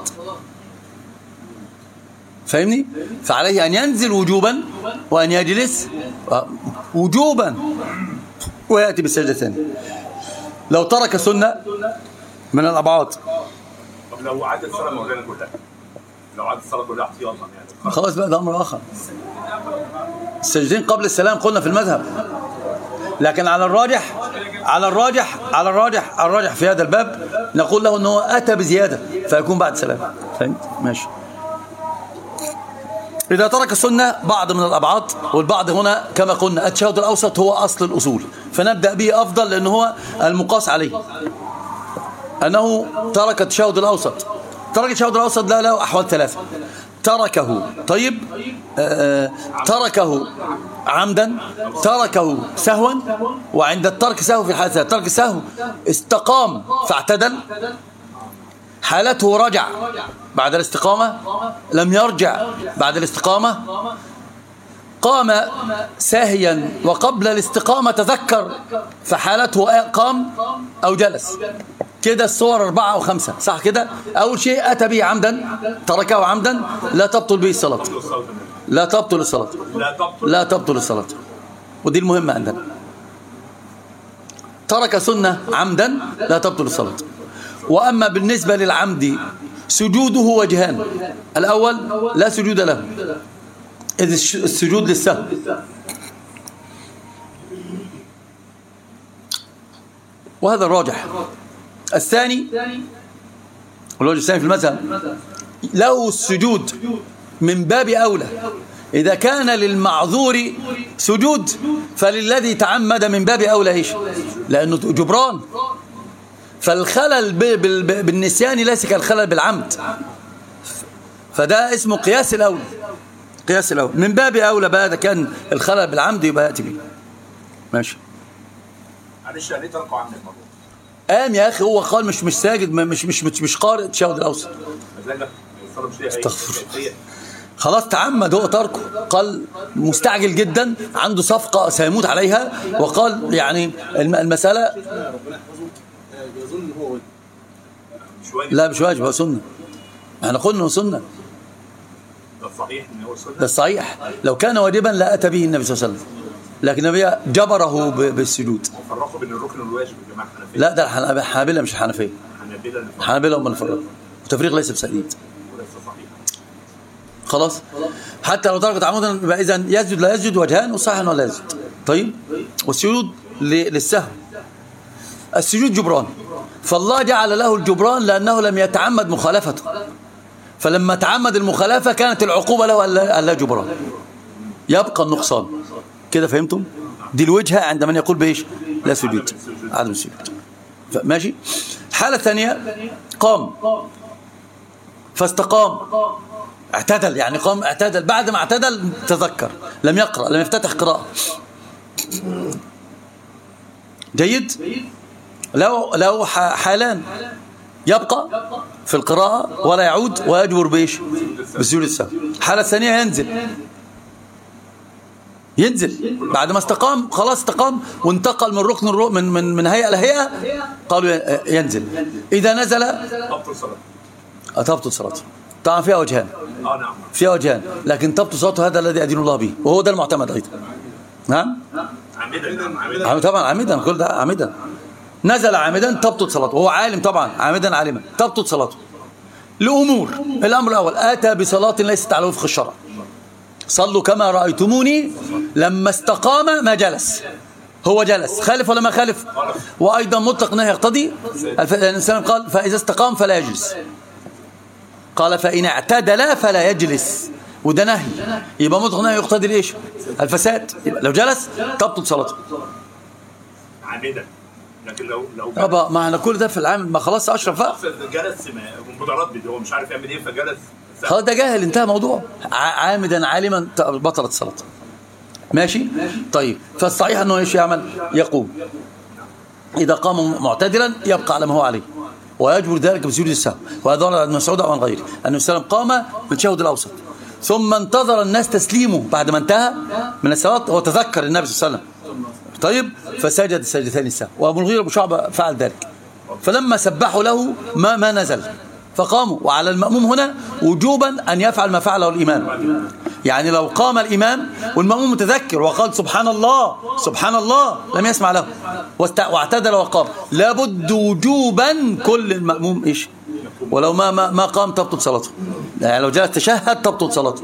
فاهمني فعليه ان ينزل وجوبا وان يجلس آه، وجوبا وياتي بالسجده الثانيه لو ترك سنه من الابعاد طب لو عدت السنه مولانا كلها لو عاد الصلاه كلها احتياطا يعني خلاص بقى ده امر اخر السجدين قبل السلام قلنا في المذهب لكن على الراجح على الراجح على الراجح على الراجح في هذا الباب نقول له ان هو اتى بزياده فيكون بعد سلام فهمت ماشي إذا ترك السنة بعض من الأبعاد والبعض هنا كما قلنا التشهد الأوسط هو أصل الأصول فنبدأ به أفضل لأنه هو المقاس عليه أنه ترك التشهد الأوسط ترك التشهد الأوسط لا له أحوال ثلاثة تركه طيب آه تركه عمدا تركه سهوا وعند الترك سهو في الحالة الثالثة ترك سهو استقام فاعتدل حالته رجع بعد الاستقامة لم يرجع بعد الاستقامة قام ساهيا وقبل الاستقامة تذكر فحالته قام أو جلس كده الصور أربعة أو خمسة صح كده أول شيء أتى به عمدا تركه عمدا لا تبطل به الصلاة لا تبطل الصلاة لا تبطل لا تبطل الصلاة ودي المهمة عندنا ترك سنة عمدا لا تبطل الصلاة وأما بالنسبة للعمد سجوده وجهان الأول لا سجود له إذ السجود للسهو وهذا الراجح الثاني الوجه الثاني في المذهب له السجود من باب أولى إذا كان للمعذور سجود فللذي تعمد من باب أولى إيش لأنه جبران فالخلل بالنسيان ليس كالخلل بالعمد فده اسمه قياس الأولى قياس الأولى من باب أولى بقى إذا كان الخلل بالعمد يبقى يأتي به ماشي معلش يعني تركوا عمد الموضوع قام يا أخي هو قال مش مش ساجد مش مش مش, مش قارئ التشهد الأوسط مزاجك الصلاه مش ليها أي استغفر. هي- خلاص تعمد هو تركه قال مستعجل جدا عنده صفقة سيموت عليها وقال يعني الم- المسألة ربنا يحفظه آه، يظن ان هو ولي مش واجب لا مش واجب هو سنة احنا قلنا انه سنة ده الصحيح ان هو سنه ده الصحيح لو كان واجبا لا أتى به النبي صلى الله عليه وسلم لكن النبي جبره ب- بالسجود فرقوا بين الركن والواجب يا جماعه حنفيه لا ده الحنا- الحنابلة مش الحنفية حنابلة اللي الحنابلة هم اللي فرقوا التفريق ليس بسديد وليس صحيح خلاص حتى لو تركت عمودا يبقى اذا يسجد لا يسجد وجهان وصحيح ولا يسجد طيب والسجود ل- للسهو السجود جبران فالله جعل له الجبران لانه لم يتعمد مخالفته فلما تعمد المخالفه كانت العقوبه له الا ألا جبران يبقى النقصان كده فهمتم دي الوجهه عند من يقول بايش لا سجود عدم السجود ف- ماشي الحاله الثانيه قام فاستقام اعتدل يعني قام اعتدل بعد ما اعتدل تذكر لم يقرأ لم يفتتح قراءة جيد له له ح- حالان يبقى في القراءة ولا يعود ويجبر بإيش بسجود السهو الحالة الثانية ينزل ينزل بعد ما استقام خلاص استقام وانتقل من ركن الرو- من من من هيئة لهيئة قالوا ي- ينزل إذا نزل تبطل صلاه تبطل صلاته طبعا فيها وجهان اه نعم فيها وجهان لكن تبطل صلاته هذا الذي أدين الله به وهو ده المعتمد أيضا نعم عامدا نعم عامدا عم- طبعا عامدا كل ده عامدا نزل عامدا تبطل صلاته وهو عالم طبعا عامدا عالما تبطل صلاته لأمور الأمر الأول آتى بصلاة ليست على وفق الشرع صلوا كما رأيتموني لما استقام ما جلس هو جلس خالف ولا ما خالف وأيضا مطلق نهي يقتضي الف- الإنسان قال فإذا استقام فلا يجلس قال فإن اعتدل فلا يجلس وده نهي يبقى مطلق نهي يقتضي الايش الفساد يبقى لو جلس تبطل صلاته عامدا لكن لو لو يابا ما احنا كل ده في العام ما خلاص اشرف بقى جلس ما- متردد هو مش عارف يعمل ايه فجلس خلاص ده جاهل انتهى موضوع ع- عامدا عالما ت- بطلت صلاته ماشي طيب فالصحيح انه ايش يعمل يقوم اذا قام معتدلا يبقى على ما هو عليه ويجبر ذلك بسجود السهو وهذا ورد عن مسعود او عن غيره النبي صلى الله عليه وسلم قام من التشهد الاوسط ثم انتظر الناس تسليمه بعد ما انتهى من الصلاه هو تذكر النبي صلى الله عليه وسلم طيب فسجد سجدتين السهو وابو الغير ابو شعبه فعل ذلك فلما سبحوا له ما ما نزل فقاموا وعلى المأموم هنا وجوبا أن يفعل ما فعله الإمام يعني لو قام الإمام والمأموم متذكر وقال سبحان الله سبحان الله لم يسمع له واست- واعتدل وقام لابد وجوبا كل المأموم إيش ولو ما ما, ما قام تبطل صلاته يعني لو جلس تشهد تبطل صلاته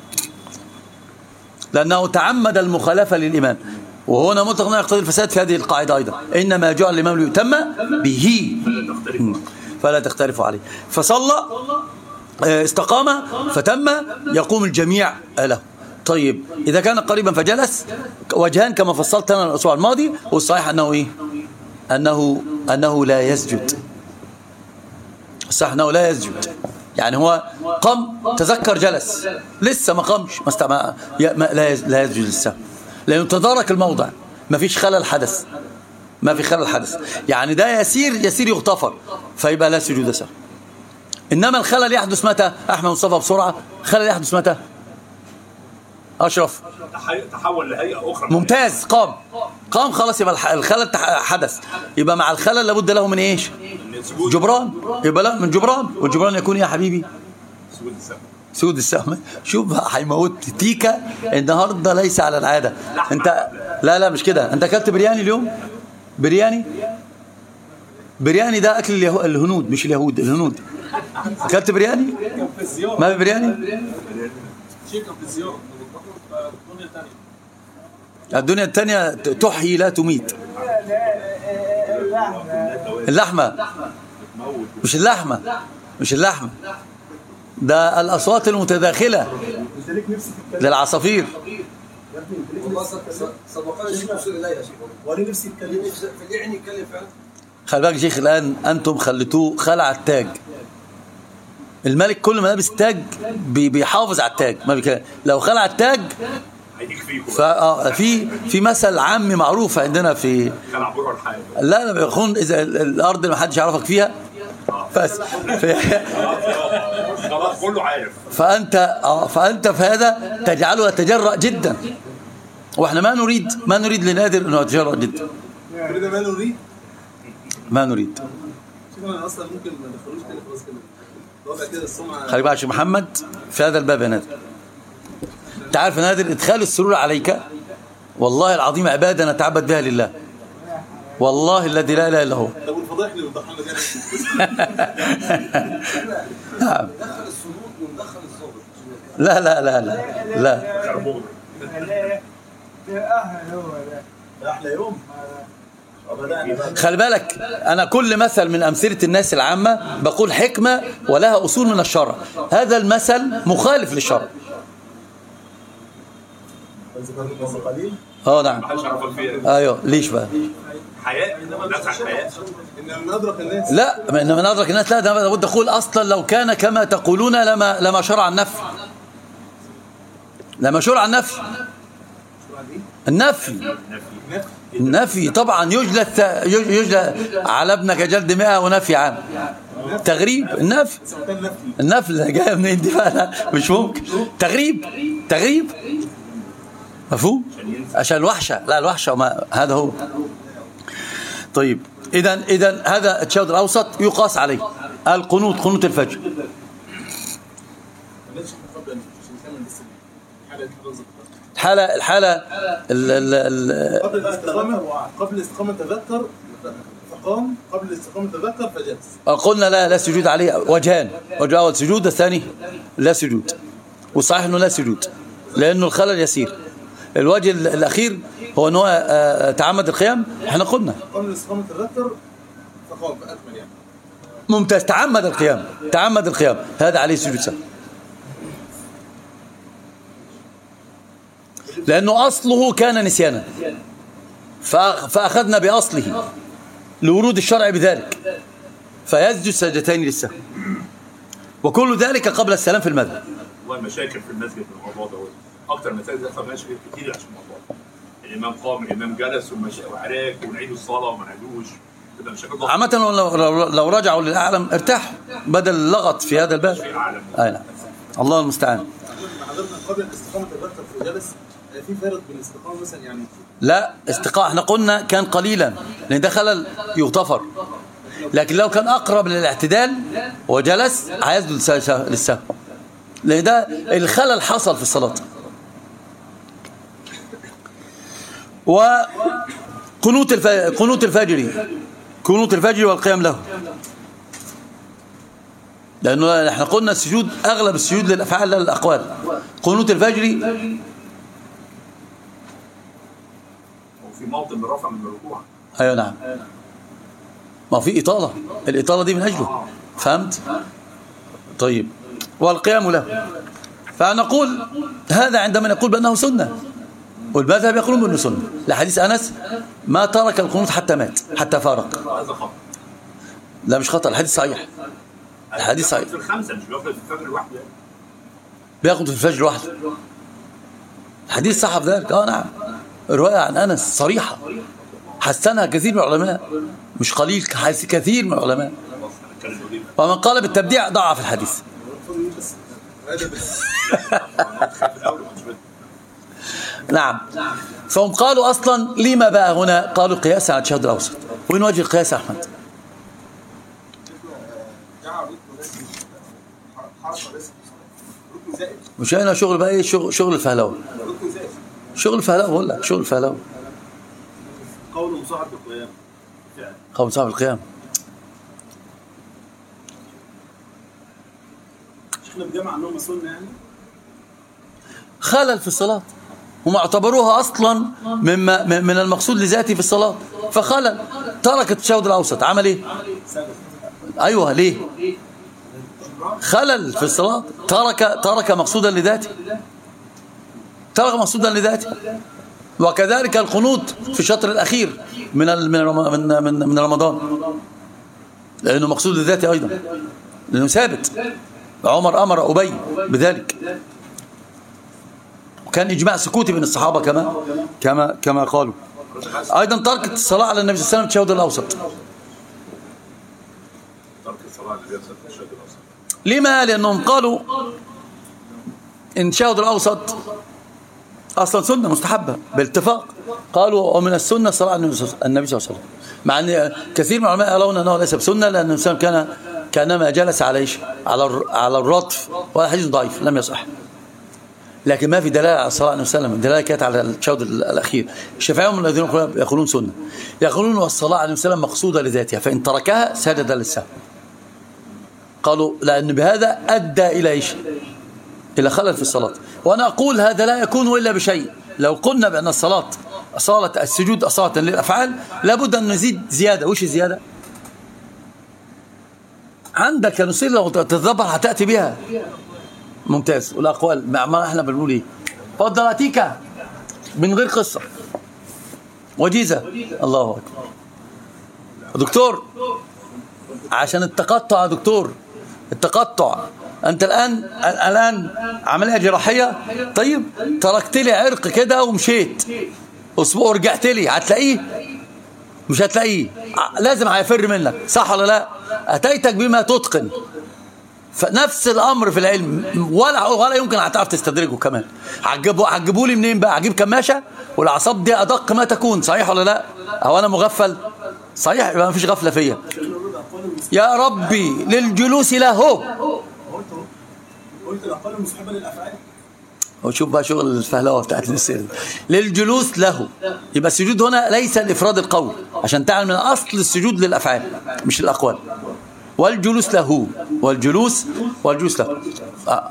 لأنه تعمد المخالفة للإمام وهنا مطلق لا يقتضي الفساد في هذه القاعدة أيضا إنما جعل الإمام ليتم به فلا تختلفوا فلا تختلفوا عليه فصلى آه، استقام فتم يقوم الجميع له طيب إذا كان قريبا فجلس وجهان كما فصلت أنا الأسبوع الماضي والصحيح أنه إيه أنه, أنه لا يسجد الصحيح أنه لا يسجد يعني هو قام تذكر جلس لسه ما قامش ما استمع يا- ما- لا يز- لا يسجد لسه لأنه تدارك الموضع ما فيش خلل حدث ما في خلل حدث يعني ده يسير يسير يغتفر فيبقى لا سجود سهو إنما الخلل يحدث متى أحمد مصطفى بسرعة خلل يحدث متى أشرف تحي- تحول لهيئه اخرى ممتاز قام قام خلاص يبقى الح- الخلل تح- حدث يبقى مع الخلل لابد له من ايش من سجود جبران يبقى لا من جبران والجبران يكون إيه يا حبيبي سجود السهو سود السهم شوف بقى هيموت تيكا النهارده ليس على العاده انت لا لا مش كده انت اكلت برياني اليوم برياني برياني ده اكل اليهو... الهنود مش اليهود الهنود اكلت برياني في الزيارة ما في برياني شيء كان في الزيارة الدنيا الثانية الدنيا التانية ت- تحيي لا تميت اللحمة مش اللحمة مش اللحمة ده الأصوات المتداخلة للعصافير والله سبقنا الشيخ وصل إليها يا شيخ وانا نفسي اتكلم في اليعني يتكلم فعلا خلي بالك يا شيخ الآن أنتم خليتوه خلع التاج الملك كل ما لابس تاج بي- بيحافظ على التاج ما بيك... لو خلع التاج هيديك فيكم فا في في مثل عامي معروف عندنا في كان عبور الحال لا لا بيكون اذا ال- الارض اللي ما حدش يعرفك فيها بس في خلاص كله عارف فانت اه فانت في هذا تجعله يتجرأ جدا واحنا ما نريد ما نريد لنادر انه يتجرأ جدا كل ده ما نريد ما نريد شوف انا اصلا ممكن ما ندخلوش تاني خلاص كده الوضع كده السمعه خلي بالك يا شيخ محمد في هذا الباب يا نادر انت عارف يا نادر ادخال السرور عليك والله العظيم عباده نتعبد بها لله والله الذي لا اله الا هو طب والفضائح اللي بتضحى لنا دي نعم ندخل السلوك وندخل الظابط لا لا لا لا لا كربون ده احلى يوم بدأنا بقى خلي بالك انا كل مثل من امثله الناس العامه بقول حكمه ولها اصول من الشرع هذا المثل مخالف للشرع ذكرت بس قليل اه نعم محدش يعرفك فيها ايوه ليش بقى حياة نزع حياة ان من ادرك الناس لا ما إن من ادرك الناس لا ده لابد اقول اصلا لو كان كما تقولون لما لما شرع النفي لما شرع النفي النفي النفي طبعا يجلد يجلد على ابنك جلد 100 ونفي عام تغريب النفي كان نفي النفي اللي جايه منين دي بقى لا، مش ممكن تغريب تغريب مفهوم عشان الوحشه لا الوحشه ما هذا هو طيب اذا اذا هذا التشهد الاوسط يقاس عليه القنوت قنوت الفجر الناس قبل ان نكمل بس الحاله دي خلاص الحاله الحاله ال ال ال قبل الاستقامه قبل الاستقامه تذكر فقام قبل الاستقامه تذكر فجلس قلنا لا لا سجود عليه وجهان وجه اول سجود الثاني لا سجود والصحيح انه لا سجود لانه الخلل يسير الوجه ال- الاخير هو ان هو آه، تعمد القيام احنا قلنا قبل الاستقامه تذكر فقام فاكمل يعني ممتاز تعمد القيام تعمد القيام هذا عليه سجود سهو لأنه أصله كان نسيانا فأخ- فأخذنا بأصله لورود الشرع بذلك فيسجد سجدتين للسهو وكل ذلك قبل السلام في المذهب والمشاكل في المسجد في الموضوع ده اكتر مساجد يحصل مشاكل كتير عشان الموضوع ده الامام قام الامام جلس ومشى وعراك ونعيد الصلاه وما نعيدوش تبقى مشاكل ضخمه عامة لو, لو, لو رجعوا للأعلم ارتاحوا بدل اللغط في هذا الباب في اعلم أي نعم الله المستعان مع حضرتك قبل الاستقامه تذكر فجلس في فرق بين الاستقامه مثلا يعني لا استقاء احنا قلنا كان قليلا لان ده خلل يغتفر لكن لو كان اقرب للاعتدال وجلس هيسجد للس- للسهو لان ده الخلل حصل في الصلاه وقنوت الف... قنوت الفجر قنوت الفجر والقيام له لانه احنا قلنا السجود اغلب السجود للافعال لا للاقوال قنوت الفجر وفي موطن من رفع من الركوع ايوه نعم ما في اطاله الاطاله دي من اجله فهمت طيب والقيام له فنقول هذا عندما نقول بانه سنه والمذهب يقولون بانه سنه لحديث انس ما ترك القنوت حتى مات حتى فارق هذا خطأ لا مش خطا الحديث صحيح الحديث صحيح في الخمسة مش بياخد في الفجر لوحده بياخد في الفجر لوحده الحديث صح في ذلك اه نعم روايه عن انس صريحه حسنها كثير من العلماء مش قليل حس- كثير من العلماء كان يقول ومن قال بالتبديع ضعف الحديث خاف الاول مش بد- نعم فهم قالوا اصلا لما بقى هنا قالوا قياسا على الشهد الاوسط وين وجه القياس يا احمد جعل ركن رسمي حرف رسمي ركن زائد مش هنا شغل بقى ايه شغل, شغل الفهلوي ركن زائد شغل الفهلوي بقول لك شغل الفهلوي قول مصاحب بالقيام فعلا قول صاحب القيام احنا بنجمع انهم سنه يعني خلل في الصلاة هم اعتبروها أصلا مما م- من المقصود لذاته في الصلاة فخلل ترك التشهد الأوسط عمل إيه أيوه ليه خلل في الصلاة ترك ترك مقصودا لذاته ترك مقصودا لذاته وكذلك القنوت في الشطر الأخير من ال- من رم- من من, من رمضان لأنه مقصود لذاته أيضا لأنه ثابت عمر أمر أبي بذلك وكان إجماع سكوتي بين الصحابة كما كما كما قالوا أيضا ترك الصلاة على النبي صلى الله عليه وسلم التشهد الأوسط ترك الصلاة اللي بيحصل في الشهر الأوسط لما لأنهم قالوا إن التشهد الأوسط أصلا سنة مستحبة باتفاق قالوا ومن السنة الصلاة على النبي صلى الله عليه وسلم مع أن كثير من العلماء قالوا أنه ليس بسنة لأن النبي صلى الله عليه وسلم كان كانما جلس على إيش على الر- على الرطف وهذا حديث ضعيف لم يصح لكن ما في دلاله على الصلاه عليه وسلم الدلاله كانت على الشهد ال- الاخير الشافعيه هم الذين يقولون- يقولون سنه يقولون والصلاه عليه وسلم مقصوده لذاتها فان تركها سجد للسهو قالوا لان بهذا ادى الى ايش الى خلل في الصلاه وانا اقول هذا لا يكون الا بشيء لو قلنا بان الصلاه أصالة السجود أصالة للأفعال لابد أن نزيد زيادة وش الزيادة عندك نصير لو تتذبر هتأتي بها ممتاز والأقوال مع ما احنا بنقول ايه فضل أتيك من غير قصة وجيزة الله أكبر دكتور عشان التقطع يا دكتور التقطع انت الان الان عمليه جراحيه طيب تركت لي عرق كده ومشيت اسبوع ورجعت لي هتلاقيه مش هتلاقيه ع- لازم هيفر منك صح ولا لا اتيتك بما تتقن فنفس الامر في العلم ولا ولا يمكن هتعرف تستدرجه كمان هتجيبوا هتجيبوا لي منين بقى هجيب كماشه والاعصاب دي ادق ما تكون صحيح ولا لا او انا مغفل صحيح يبقى ما فيش غفله فيا يا ربي للجلوس له قلت الاقوال المصحبه للافعال وشوف بقى شغل الفهلوه بتاعت السر للجلوس له يبقى السجود هنا ليس لافراد القول عشان تعلم من اصل السجود للافعال مش الاقوال والجلوس له والجلوس والجلوس له آه.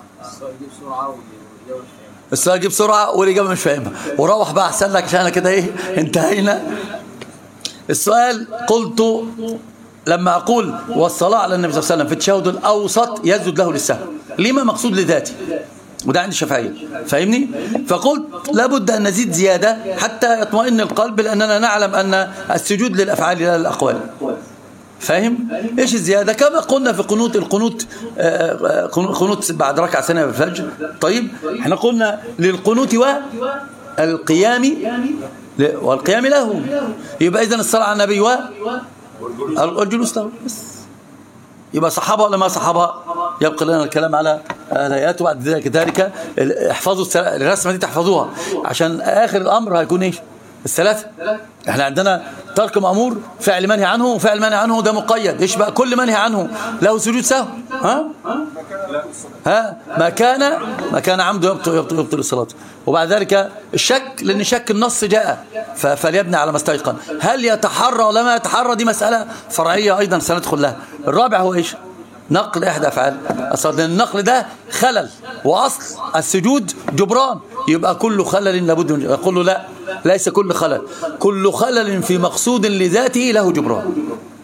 السؤال جه بسرعه والاجابه مش فاهمها وروح بقى احسن لك عشان أنا كده ايه انتهينا السؤال قلت لما اقول والصلاه على النبي صلى الله عليه وسلم في التشهد الاوسط يسجد له للسهو لما مقصود لذاته وده عند الشافعيه فاهمني فقلت لابد ان نزيد زياده حتى يطمئن القلب لاننا نعلم ان السجود للافعال لا للاقوال فاهم ايش الزياده كما قلنا في قنوت القنوت آه، آه، قنوت بعد ركعه ثانيه بالفجر طيب احنا قلنا للقنوت والقيام ل- والقيام له يبقى اذا الصلاه على النبي والجلوس له بس يبقى صحابه ولا ما صحابه يبقى لنا الكلام على الايات وبعد ذلك ذلك ال- احفظوا السل- الرسمه دي تحفظوها عشان اخر الامر هيكون ايش الثلاثه احنا عندنا ترك مامور فعل منهي عنه وفعل منهي عنه ده مقيد ايش بقى كل منهي عنه له سجود سهو ها ها ما كان ما كان عمده يبطل, يبطل, يبطل الصلاه وبعد ذلك الشك لان شك النص جاء ف- فليبني على ما استيقن هل يتحرى ولا ما يتحرى دي مساله فرعيه ايضا سندخل لها الرابع هو ايش نقل احدى افعال اصل لأن النقل ده خلل واصل السجود جبران يبقى كل خلل لابد من يقول له لا ليس كل خلل كل خلل في مقصود لذاته له جبران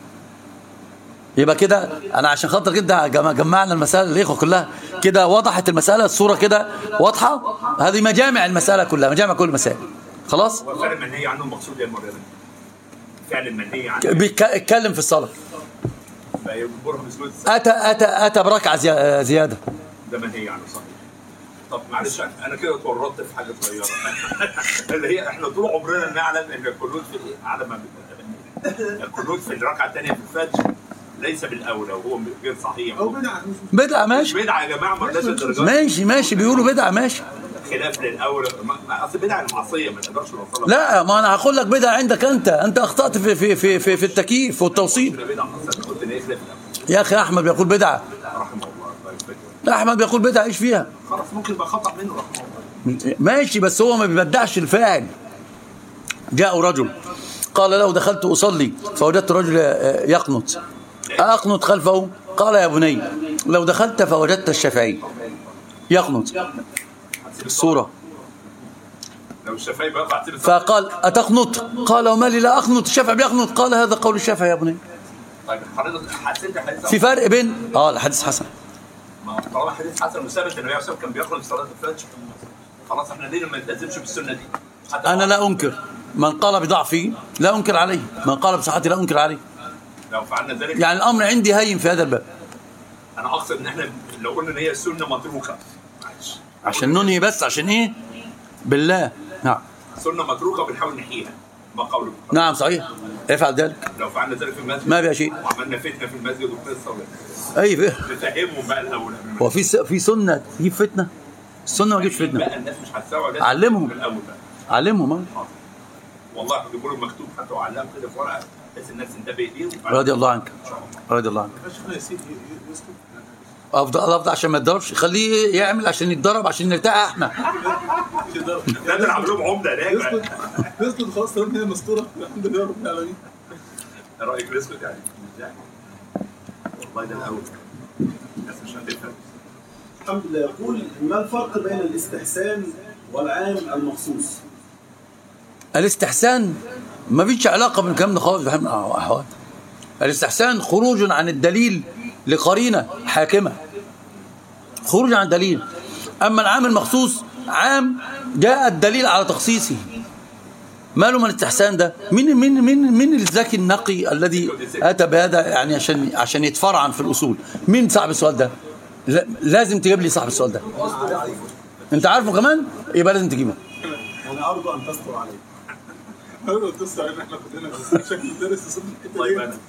يبقى كده انا عشان خاطر كده جم- جمعنا المسائل الاخوه كلها كده وضحت المساله الصوره كده واضحه هذه مجامع المساله كلها مجامع كل المسائل خلاص هو الفعل المنهي عنه المقصود يا المرة الفعل المنهي عنه بيتكلم في الصلاه فيجبرهم بسهولة السهل. اتى اتى اتى بركعه زي- زياده ده منهي عنه صحيح طب معلش انا كده اتورطت في حاجه صغيره اللي هي احنا طول عمرنا نعلم ان القنوت في على ما القنوت في الركعه الثانيه في الفجر ليس بالاولى وهو غير صحيح او بدعه مش بدعه مش ماشي بدعه يا جماعه ما لناش الدرجات ماشي ماشي بيقولوا بدعه ماشي خلاف للاولى ما- ما- اصل بدعه المعصيه ما نقدرش نوصلها لا ما انا هقول لك بدعه عندك انت انت اخطات في في في في, في التكييف والتوصيل بدعه اصلا قلت ان هي خلاف الاولى يا اخي احمد بيقول بدعه رحمه الله الله يبارك لا احمد بيقول بدعه ايش فيها خلاص ممكن يبقى خطا منه رحمه الله ماشي بس هو ما بيبدعش الفاعل جاء رجل قال له دخلت أصلي فوجدت رجل يقنط أقنط خلفه قال يا بني لو دخلت فوجدت الشافعي يقنط الصورة لو الشفايف بقى بعتبر فقال أتقنط قال وما لي لا أقنط الشافعي بيقنط قال هذا قول الشافعي يا بني طيب حضرتك حسيت حديث في فرق بين اه الحديث حسن ما هو طالما حديث حسن وثابت النبي عليه الصلاه والسلام كان بيخرج صلاه الفجر خلاص احنا ليه ما نلتزمش بالسنه دي؟ حتى أنا لا أنكر من قال بضعفي لا أنكر عليه من قال بصحتي لا أنكر عليه لو فعلنا ذلك يعني الأمر عندي هين في هذا الباب انا اقصد ان احنا لو قلنا ان هي سنه متروكه معلش عشان ننهي بس عشان ايه بالله نعم سنه متروكه بنحاول نحييها ما قولك نعم صحيح افعل ذلك لو فعلنا ذلك في المسجد ما بها شيء. وعملنا فتنه في المسجد وقصه ولا- اي فيه. نفهمهم بقى الاول قبل ما- هو في س- في سنه تجيب فتنه السنه ما تجيبش فتنه بقى الناس مش هتساوي لازم علمهم. من الاول بقى علمهم آه. والله هجيبوا لهم مكتوب حتى وعلقهم كده في ورقه بحيث الناس تنتبه ليه رضي الله عنك رضي الله عنك شيخنا يسيب يسكت افضل افضل عشان ما يتضربش خليه يعمل عشان يتضرب عشان نرتاح احنا لا ده نعمل لهم عمده هناك يسكت يسكت خلاص طالما هي مستوره الحمد لله رب العالمين رايك نسكت يعني لا. والله ده الاول الناس مش هتفهم الحمد لله يقول ما الفرق بين الاستحسان والعام المخصوص؟ الاستحسان ما فيش علاقه بالكلام ده خالص بحب احوال الاستحسان خروج عن الدليل لقرينه حاكمه خروج عن الدليل اما العام المخصوص عام جاء الدليل على تخصيصه ماله من الاستحسان ده مين مين مين مين الذكي النقي الذي اتى بهذا يعني عشان عشان يتفرعن في الاصول مين صاحب السؤال ده لا- لازم تجيب لي صاحب السؤال ده انت عارفه كمان يبقى لازم تجيبه انا ارجو ان تستر علي ارجو ان تستر علينا احنا كلنا شكل مدرس تصب الحته طيب دي انا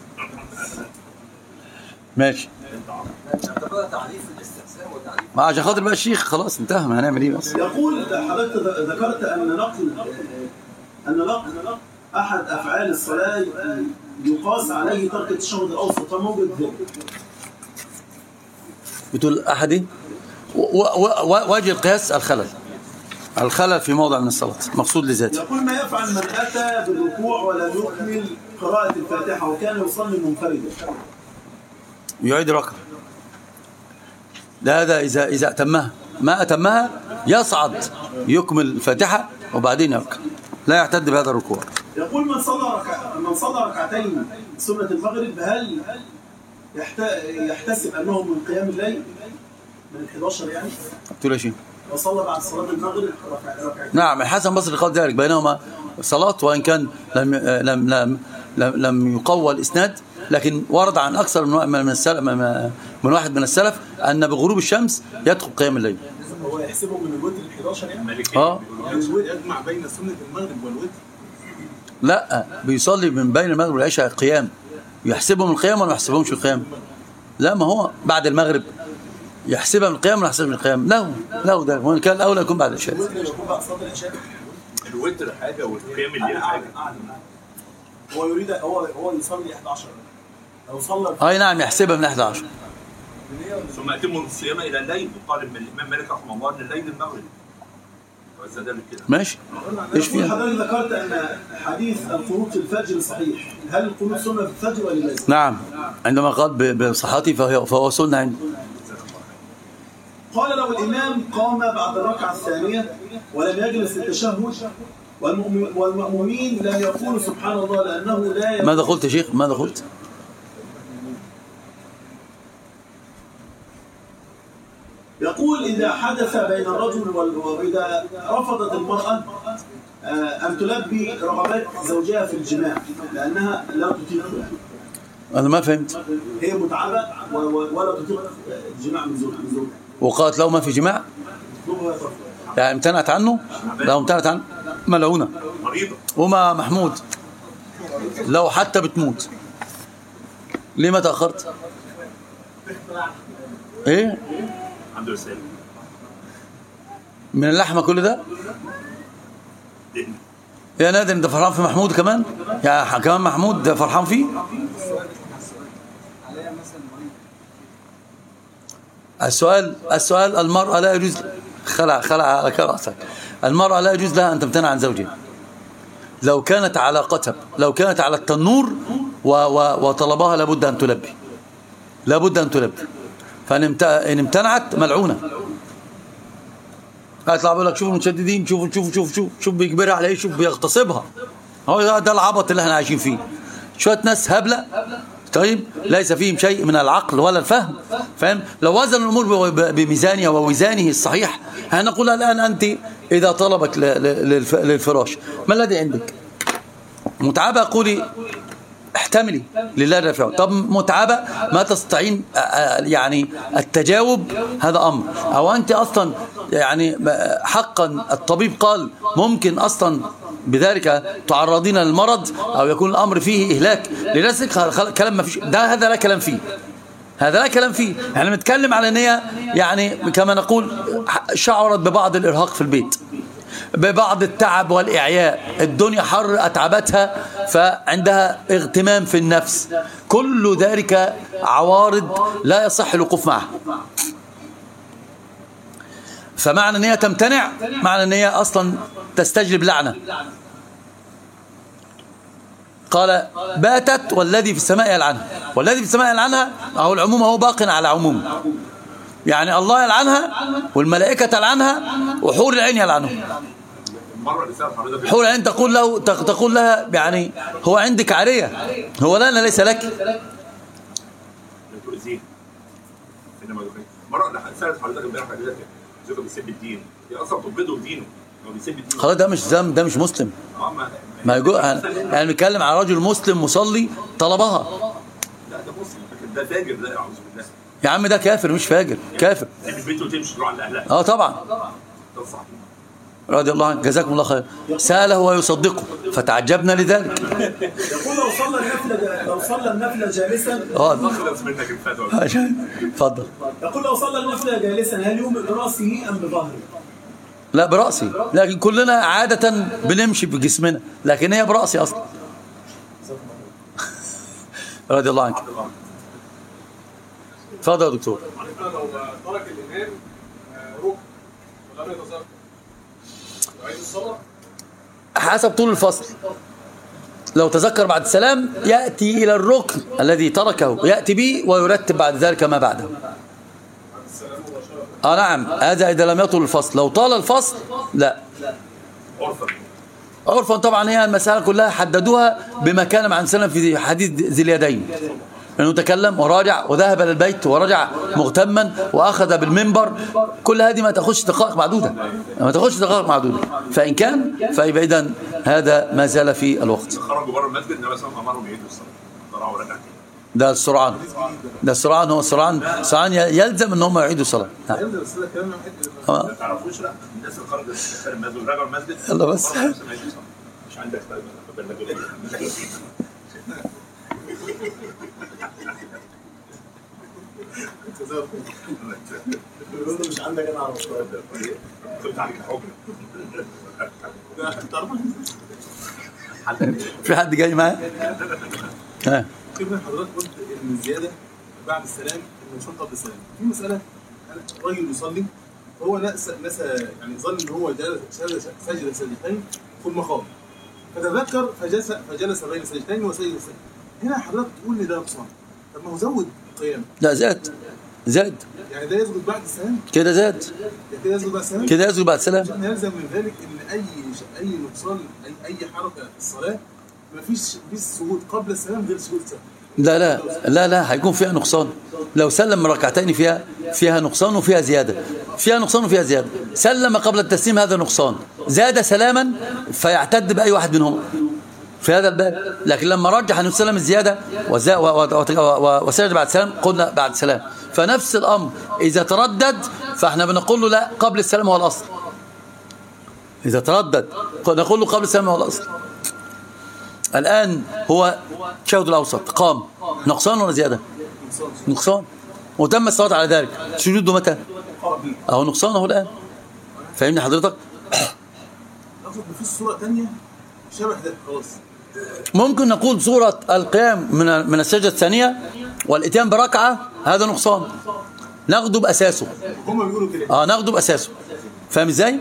ماشي ده بقى تعريف الاستحسان وتعريف ما عشان خاطر بقى الشيخ خلاص انتهى ما هنعمل ايه بس يقول حضرتك ذ- ذكرت ان نقل ان نقل احد افعال الصلاه يقاس عليه ترك التشهد الاوسط فموجود ذلك بتقول احد ايه و- و- و- وجه القياس الخلل الخلل في موضع من الصلاة مقصود لذاته يقول ما يفعل من اتى بالركوع ولم يكمل قراءه الفاتحه وكان يصلي منفردا يعيد ركعة ده هذا إذا إذا أتمها ما أتمها يصعد يكمل الفاتحة وبعدين يركع لا يعتد بهذا الركوع يقول من صلى ركع من صلى ركعتين سنه المغرب هل يحت- يحتسب انه من قيام الليل من ال 11 يعني تقول يا شيخ وصلى بعد صلاه المغرب ركع- ركعتين نعم الحسن البصري قال ذلك بينهما صلاة وإن كان لم لم لم لم, لم يقوى الإسناد لكن ورد عن أكثر من من السلف من واحد من السلف أن بغروب الشمس يدخل قيام الليل هو يحسبه من الوتر ال 11 يعني الملكيه اه الوتر يجمع بين سنه المغرب والوتر لا بيصلي من بين المغرب والعشاء قيام يحسبهم القيام ولا ما يحسبهمش القيام لا ما هو بعد المغرب يحسبها من القيام ولا يحسبها من القيام له له ده وان كان الاولى يكون بعد العشاء الوتر يكون بعد صلاه العشاء الوتر حاجه والقيام الليل حاجه هو يريد هو هو يصلي 11 لو صلى اي نعم يحسبها من 11 ثم اتموا الصيام الى الليل قال من الامام مالك رحمه الله ان الليل المغرب وزادنا كده ماشي ايش يقول فيها حضرتك ذكرت ان حديث القنوت في الفجر صحيح هل القنوت سنه في الفجر ولا ليس؟ نعم عندما قال ب- بصحته فهي فهو سنة عنده قال لو الامام قام بعد الركعه الثانيه ولم يجلس للتشهد والمؤمن- والمأمومين لا يقول سبحان الله لانه لا يقول ماذا قلت يا شيخ ماذا قلت يقول إذا حدث بين الرجل وال- وإذا رفضت المرأة آه، أن تلبي رغبات زوجها في الجماع لأنها لا تطيق انا ما فهمت هي متعبة و- و- ولا تطيق الجماع من زوجها من زوجها وقالت له ما في جماع زوجها يترفض. يعني امتنعت عنه لا امتنعت عنه ملعونة مريضه وما محمود لو حتى بتموت ليه ما تأخرت ايه عنده رساله من اللحمة كل ده دقن. يا نادر انت فرحان في محمود كمان يا ح- كمان محمود فرحان فيه السؤال السؤال المرأة لا يجوز خلع خلع على رأسك المرأة لا يجوز لها أن تمتنع عن زوجها لو كانت على قتب لو كانت على التنور و و وطلبها لابد أن تلبي لابد أن تلبي فإن امت- إن امتنعت ملعونة هيطلع بيقول لك شوفوا المتشددين شوفوا شوفوا شوفوا شوف شوف بيجبرها على ايه شوف بيغتصبها هو ده, ده العبط اللي احنا عايشين فيه شويه ناس هبله طيب ليس فيهم شيء من العقل ولا الفهم فاهم لو وزن الامور ب- بميزانها ووزانه الصحيح هنقول الان انت اذا طلبك ل- ل- للف- للفراش ما الذي عندك متعبه قولي احتملي لله رفعه طب متعبة ما تستطيعين آه، آه، يعني التجاوب هذا أمر أو أنت أصلا يعني آه، حقا الطبيب قال ممكن أصلا بذلك تعرضين للمرض أو يكون الأمر فيه إهلاك لنفسك خل- خل- كلام ما فيش ده هذا لا كلام فيه هذا لا كلام فيه احنا بنتكلم على ان هي يعني كما نقول شعرت ببعض الارهاق في البيت ببعض التعب والإعياء الدنيا حر أتعبتها فعندها اغتمام في النفس كل ذلك عوارض لا يصح الوقوف معها فمعنى ان هي تمتنع معنى ان هي اصلا تستجلب لعنه قال باتت والذي في السماء يلعنها والذي في السماء يلعنها اهو العموم اهو باق على عموم يعني الله يلعنها والملائكه تلعنها وحور العين يلعنهم مره رساله حضرتك حور العين تقول له تقول لها يعني هو عندك عاريه هو لنا ليس لك دكتور زين انما دكتور مره سالت حضرتك امبارح حضرتك زوجها بيسب الدين هي اصلا تبيضه ودينه هو بيسب الدين خلاص ده مش ذنب ده مش مسلم اه ما ما يجو يعني بنتكلم على رجل مسلم مصلي طلبها لا ده مسلم لكن ده فاجر ده اعوذ بالله يا عم ده كافر مش فاجر كافر تسيب البيت وتمشي تروح على اهلها اه طبعا ده صح رضي الله عنك جزاكم الله خير سأله ويصدقه فتعجبنا لذلك يقول لو صلى النفل لو صلى النفل جالسا اه خلص منك الفتوى اتفضل يقول لو صلى النفل جالسا هل يوم براسه ام بظهره؟ لا برأسي لكن كلنا عادة بنمشي بجسمنا لكن هي برأسي أصلا رضي الله عنك اتفضل يا دكتور لو ترك الامام ركن ولم يتذكر يعيد الصلاه حسب طول الفصل لو تذكر بعد السلام يأتي إلى الركن الذي تركه يأتي به ويرتب بعد ذلك ما بعده آه نعم هذا إذا لم يطل الفصل لو طال الفصل لا عرفا عرفا طبعا هي المسألة كلها حددوها بما كان عن سلم في حديث ذي اليدين انه تكلم وراجع وذهب للبيت ورجع مغتما واخذ بالمنبر كل هذه ما تاخذش دقائق معدوده ما تاخذش دقائق معدوده فان كان فيبقى اذا هذا ما زال في الوقت خرجوا بره المسجد النبي صلى الله عليه وسلم امرهم يعيدوا الصلاه طلعوا ورجعوا ده السرعان ده السرعان هو السرعان السرعان يلزم ان هم يعيدوا الصلاه نعم. بس ده كلام واحد آه. ما تعرفوش لا الناس اللي خرجت من المسجد رجعوا المسجد يلا بس. مرة النبي صلى الله عليه وسلم مش عندك بلد يقول له مش عندك انا على الصلاه كنت عليك الحكم في حد جاي معايا ها كلمة حضرتك قلت ان الزياده بعد السلام ان الشرطه قبل السلام في مساله الراجل يصلي هو نسى نسى يعني ظن ان هو جلس سجد سجد سجدتين في المقام فتذكر فجلس فجلس بين سجدتين وسجد سجدتين هنا حضرتك تقول لي ده نقصان طب ما هو زود قيام لا زاد زاد يعني ده يسجد بعد السلام كده زاد يعني كده يسجد بعد السلام كده يسجد بعد السلام عشان يلزم من ذلك ان اي ش- اي نقصان اي اي حركه في الصلاه مفيش مفيش سجود قبل السلام غير سجود السلام لا لا لا لا هيكون فيها نقصان لو سلم ركعتين فيها فيها نقصان وفيها زيادة فيها نقصان وفيها زيادة سلم قبل التسليم هذا نقصان زاد سلاما فيعتد بأي واحد منهم في هذا الباب لكن لما رجح أنه سلم الزيادة وزا- و- و- و- وسجد بعد السلام قلنا بعد السلام فنفس الأمر إذا تردد فاحنا بنقول له لا قبل السلام هو الأصل إذا تردد نقول له قبل السلام هو الأصل الآن هو شهد الأوسط قام نقصان ولا زيادة نقصان وتم الصلاة على ذلك سجوده متى أهو نقصان أهو الآن فاهمني حضرتك اقصد مفيش صوره ثانيه شبه ده خلاص ممكن نقول صورة القيام من من السجدة الثانية والإتيان بركعة هذا نقصان ناخده بأساسه هم بيقولوا كده اه ناخده بأساسه فاهم ازاي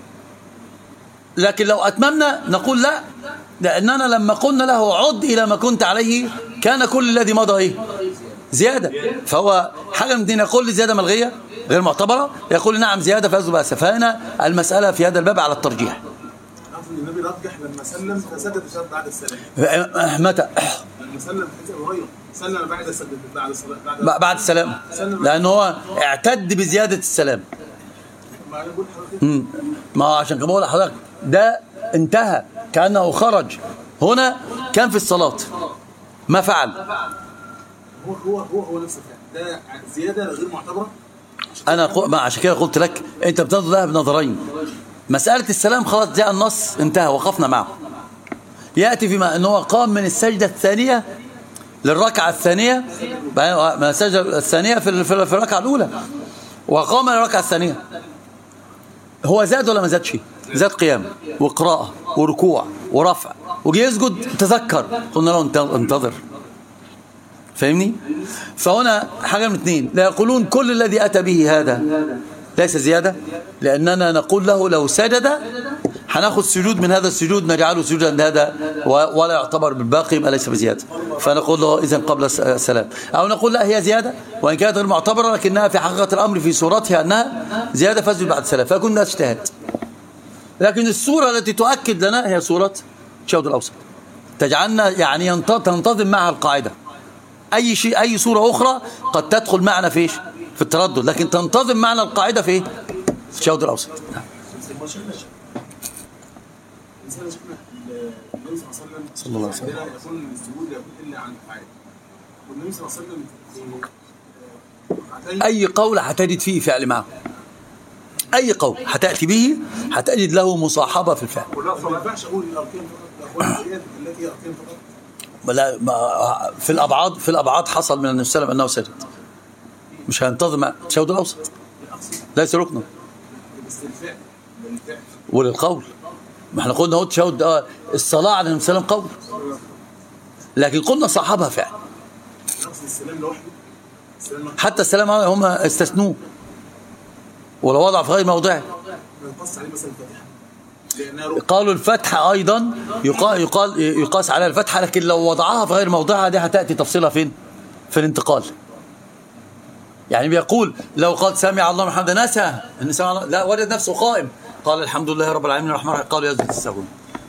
لكن لو أتممنا نقول لا لأننا لما قلنا له عد إلى ما كنت عليه كان كل الذي مضى إيه زيادة فهو حاجة من دين يقول لي زيادة ملغية غير معتبرة يقول لي نعم زيادة فأزو بأس فهنا المسألة في هذا الباب على الترجيح اعرف ان النبي رجح لما سلم فسجد شهد بعد السلام متى لما سلم حديث ابي هريره سلم بعد السجد بعد الصلاه بعد بعد السلام لأنه هو اعتد بزيادة السلام ما انا بقول لحضرتك مم. ما هو عشان كده بقول لحضرتك ده انتهى كأنه خرج هنا كان في الصلاة ما فعل هو هو هو هو نفس الفعل ده زياده غير معتبره انا قو... ما عشان كده قلت لك انت بتنظر لها بنظرين مسألة السلام خلاص جاء النص انتهى وقفنا معه يأتي فيما ان هو قام من السجدة الثانية للركعة الثانية من السجدة الثانية في ال- في ال- في الركعة الأولى وقام للركعة الثانية هو زاد ولا ما زادش زاد قيام وقراءة وركوع ورفع وجي يسجد تذكر قلنا له انت- انتظر فاهمني فهنا حاجة من اثنين لا يقولون كل الذي أتى به هذا ليس زيادة لأننا نقول له لو سجد هناخد سجود من هذا السجود نجعله سجودا هذا و- ولا يعتبر بالباقي يبقى ليس بزيادة فنقول له إذن قبل الس- السلام أو نقول لا هي زيادة وإن كانت غير معتبرة لكنها في حقيقة الأمر في صورتها أنها زيادة فاسجد بعد السلام فيكون الناس اجتهاد لكن الصورة التي تؤكد لنا هي صورة شهود الأوسط تجعلنا يعني ينت- تنتظم معها القاعدة أي شيء أي صورة أخرى قد تدخل معنا في إيش؟ في التردد لكن تنتظم معنا القاعدة في إيه؟ في الشهود الأوسط نعم. الانسان شفنا النبي صلى الله عليه وسلم صلى الله عليه وسلم. عندنا يكون السجود لا يكون الا عن الفعال والنبي صلى الله عليه وسلم في آه، ركعتين أي قول هتجد فيه فعل معه أي قول هتأتي به هتجد له مصاحبة في الفعل ما ينفعش اقول الاركان فقط اقول الايات التي هي اركان فقط لا ما- في الأبعاد في الأبعاد حصل من النبي صلى الله عليه وسلم أنه سجد مش هينتظم مع الشهود الأوسط ليس ركنا بس الفعل بالفعل وللقول ما احنا قلنا هو التشهد آه، الصلاة على النبي صلى الله عليه وسلم قول لكن قلنا صاحبها فعل نقص السلام لوحده السلام لوحده حتى السلام عليكم هم استثنوه ولو وضع في غير موضعه ما ينقص عليه مثلا الفاتحه لانها ركن قالوا الفتحة أيضا يقال, يقال يقاس عليها الفتحة لكن لو وضعها في غير موضعها دي هتأتي تفصيلها فين في الانتقال يعني بيقول لو قال سمع الله من حمده نسى ان سمع الله لا وجد نفسه قائم قال الحمد لله رب العالمين الرحمن الرحيم قالوا يسجد السهون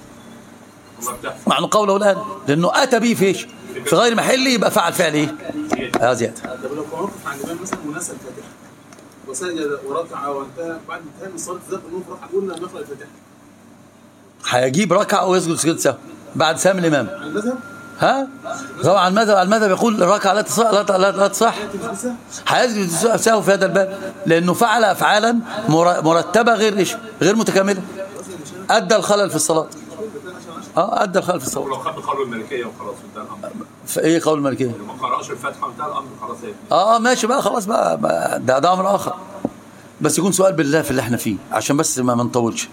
معنى قوله الآن لأنه أتى به في إيش في غير محله يبقى فعل فعل إيه آه زيادة طب لو كان واقف عند الامام مثلا ونسى الفاتحه وسجد وركع وانتهى بعد انتهاء من صلاه ذات النور ركعه قلنا نقرا الفاتحه هيجيب ركعة ويسجد سجود سهو بعد سلام الإمام على المذهب ها طبعا المذهب المذهب يقول الركعة لا تصح لا, لا, لا تصح ياتي بسهل هيسجد سهو في هذا الباب لأنه فعل أفعالا مر- مرتبة غير إيش غير متكاملة أدى الخلل في الصلاة اه أدى الخلل في الصلاة ولو خد قول الملكيه وخلاص انتهى الامر في إيه قول الملكية ما قراش الفاتحه وانتهى الامر خلاص هي اه ماشي بقى خلاص بقى بقى ده ده امر اخر بس يكون سؤال بالله في اللي احنا فيه عشان بس ما ما نطولش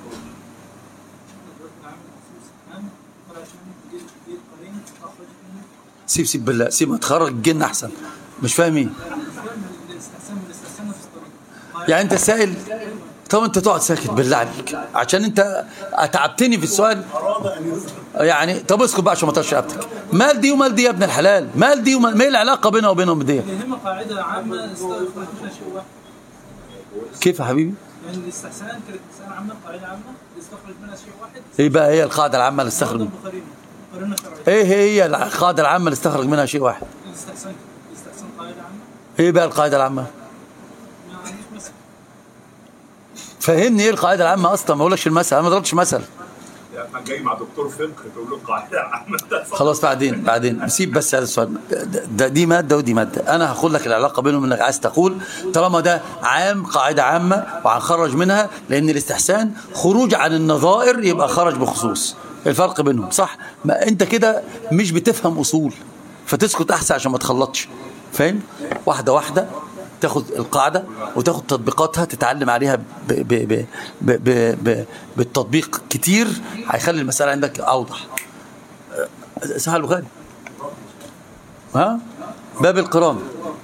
سيب سيب بالله سيب ما تخرج الجن احسن مش فاهم ايه يعني انت سائل طب انت تقعد ساكت بالله عليك عشان انت اتعبتني في السؤال اراد ان يظهر يعني طب اسكت بقى عشان ما تطرش رقبتك مال دي ومال دي يا ابن الحلال مال دي ومال ما هي العلاقه بينها وبينهم دي يهم قاعدة عامة استخرج منها شيء واحد كيف يا حبيبي يعني الاستحسان كانت الاستحسان عامة قاعدة عامة يستخرج منها شيء واحد ايه بقى هي القاعده العامه اللي استخرج برضه بقرينة قرينة شرعية ايه هي القاعده العامه اللي استخرج منها شيء واحد الاستحسان الاستحسان قاعدة عامة ايه بقى القاعده العامه ما عنديش مثل فهمني ايه القاعده العامه اصلا ما اقولكش المثل انا ما ضربتش مثل يعني جاي مع دكتور فقه تقول له قاعده عامه خلاص بعدين بعدين سيب بس هذا السؤال ده- ده دي ماده ودي ماده انا هاخد لك العلاقه بينهم انك عايز تقول طالما ده عام قاعده عامه وهنخرج منها لان الاستحسان خروج عن النظائر يبقى خرج بخصوص الفرق بينهم صح ما انت كده مش بتفهم اصول فتسكت احسن عشان ما تخلطش فاهم واحده واحده تاخد القاعده وتاخد تطبيقاتها تتعلم عليها ب ب ب ب ب ب بالتطبيق كتير هيخلي المساله عندك اوضح صحيح البخاري ها باب القران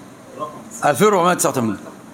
2489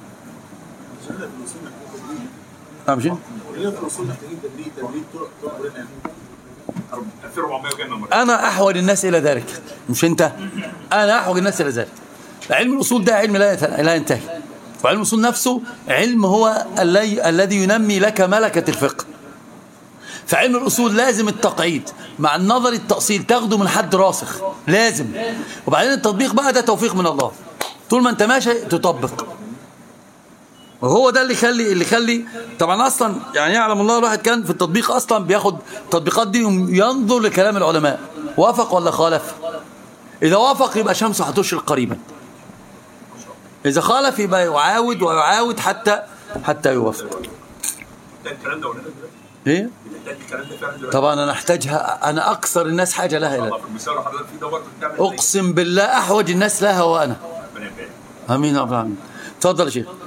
نعم شيء كلنا في الاصول محتاجين تدريب تدريب طرق طرق قرينا يعني 2400 وكام نمره انا احوج الناس الى ذلك مش انت انا احوج الناس الى ذلك علم الاصول ده علم لا يت- لا ينتهي وعلم الاصول نفسه علم هو الذي الذي ينمي لك ملكه الفقه فعلم الاصول لازم التقعيد مع النظر التاصيل تاخده من حد راسخ لازم وبعدين التطبيق بقى ده توفيق من الله طول ما انت ماشي تطبق وهو ده اللي يخلي اللي يخلي طبعا اصلا يعني يعلم الله الواحد كان في التطبيق اصلا بياخد التطبيقات دي ينظر لكلام العلماء وافق ولا خالف اذا وافق يبقى شمسه هتشرق قريبا اذا خالف يبقى يعاود ويعاود حتى حتى يوافق ده الكلام ده ولا لا؟ ايه ده الكلام ده فعلا دلوقتي طبعا انا احتاجها انا اكثر الناس حاجه لها الله الى في المثال اللي حضرتك فيه ده برضه بتعمل اقسم بالله احوج الناس لها وانا ربنا يبارك امين يا رب العالمين اتفضل يا شيخ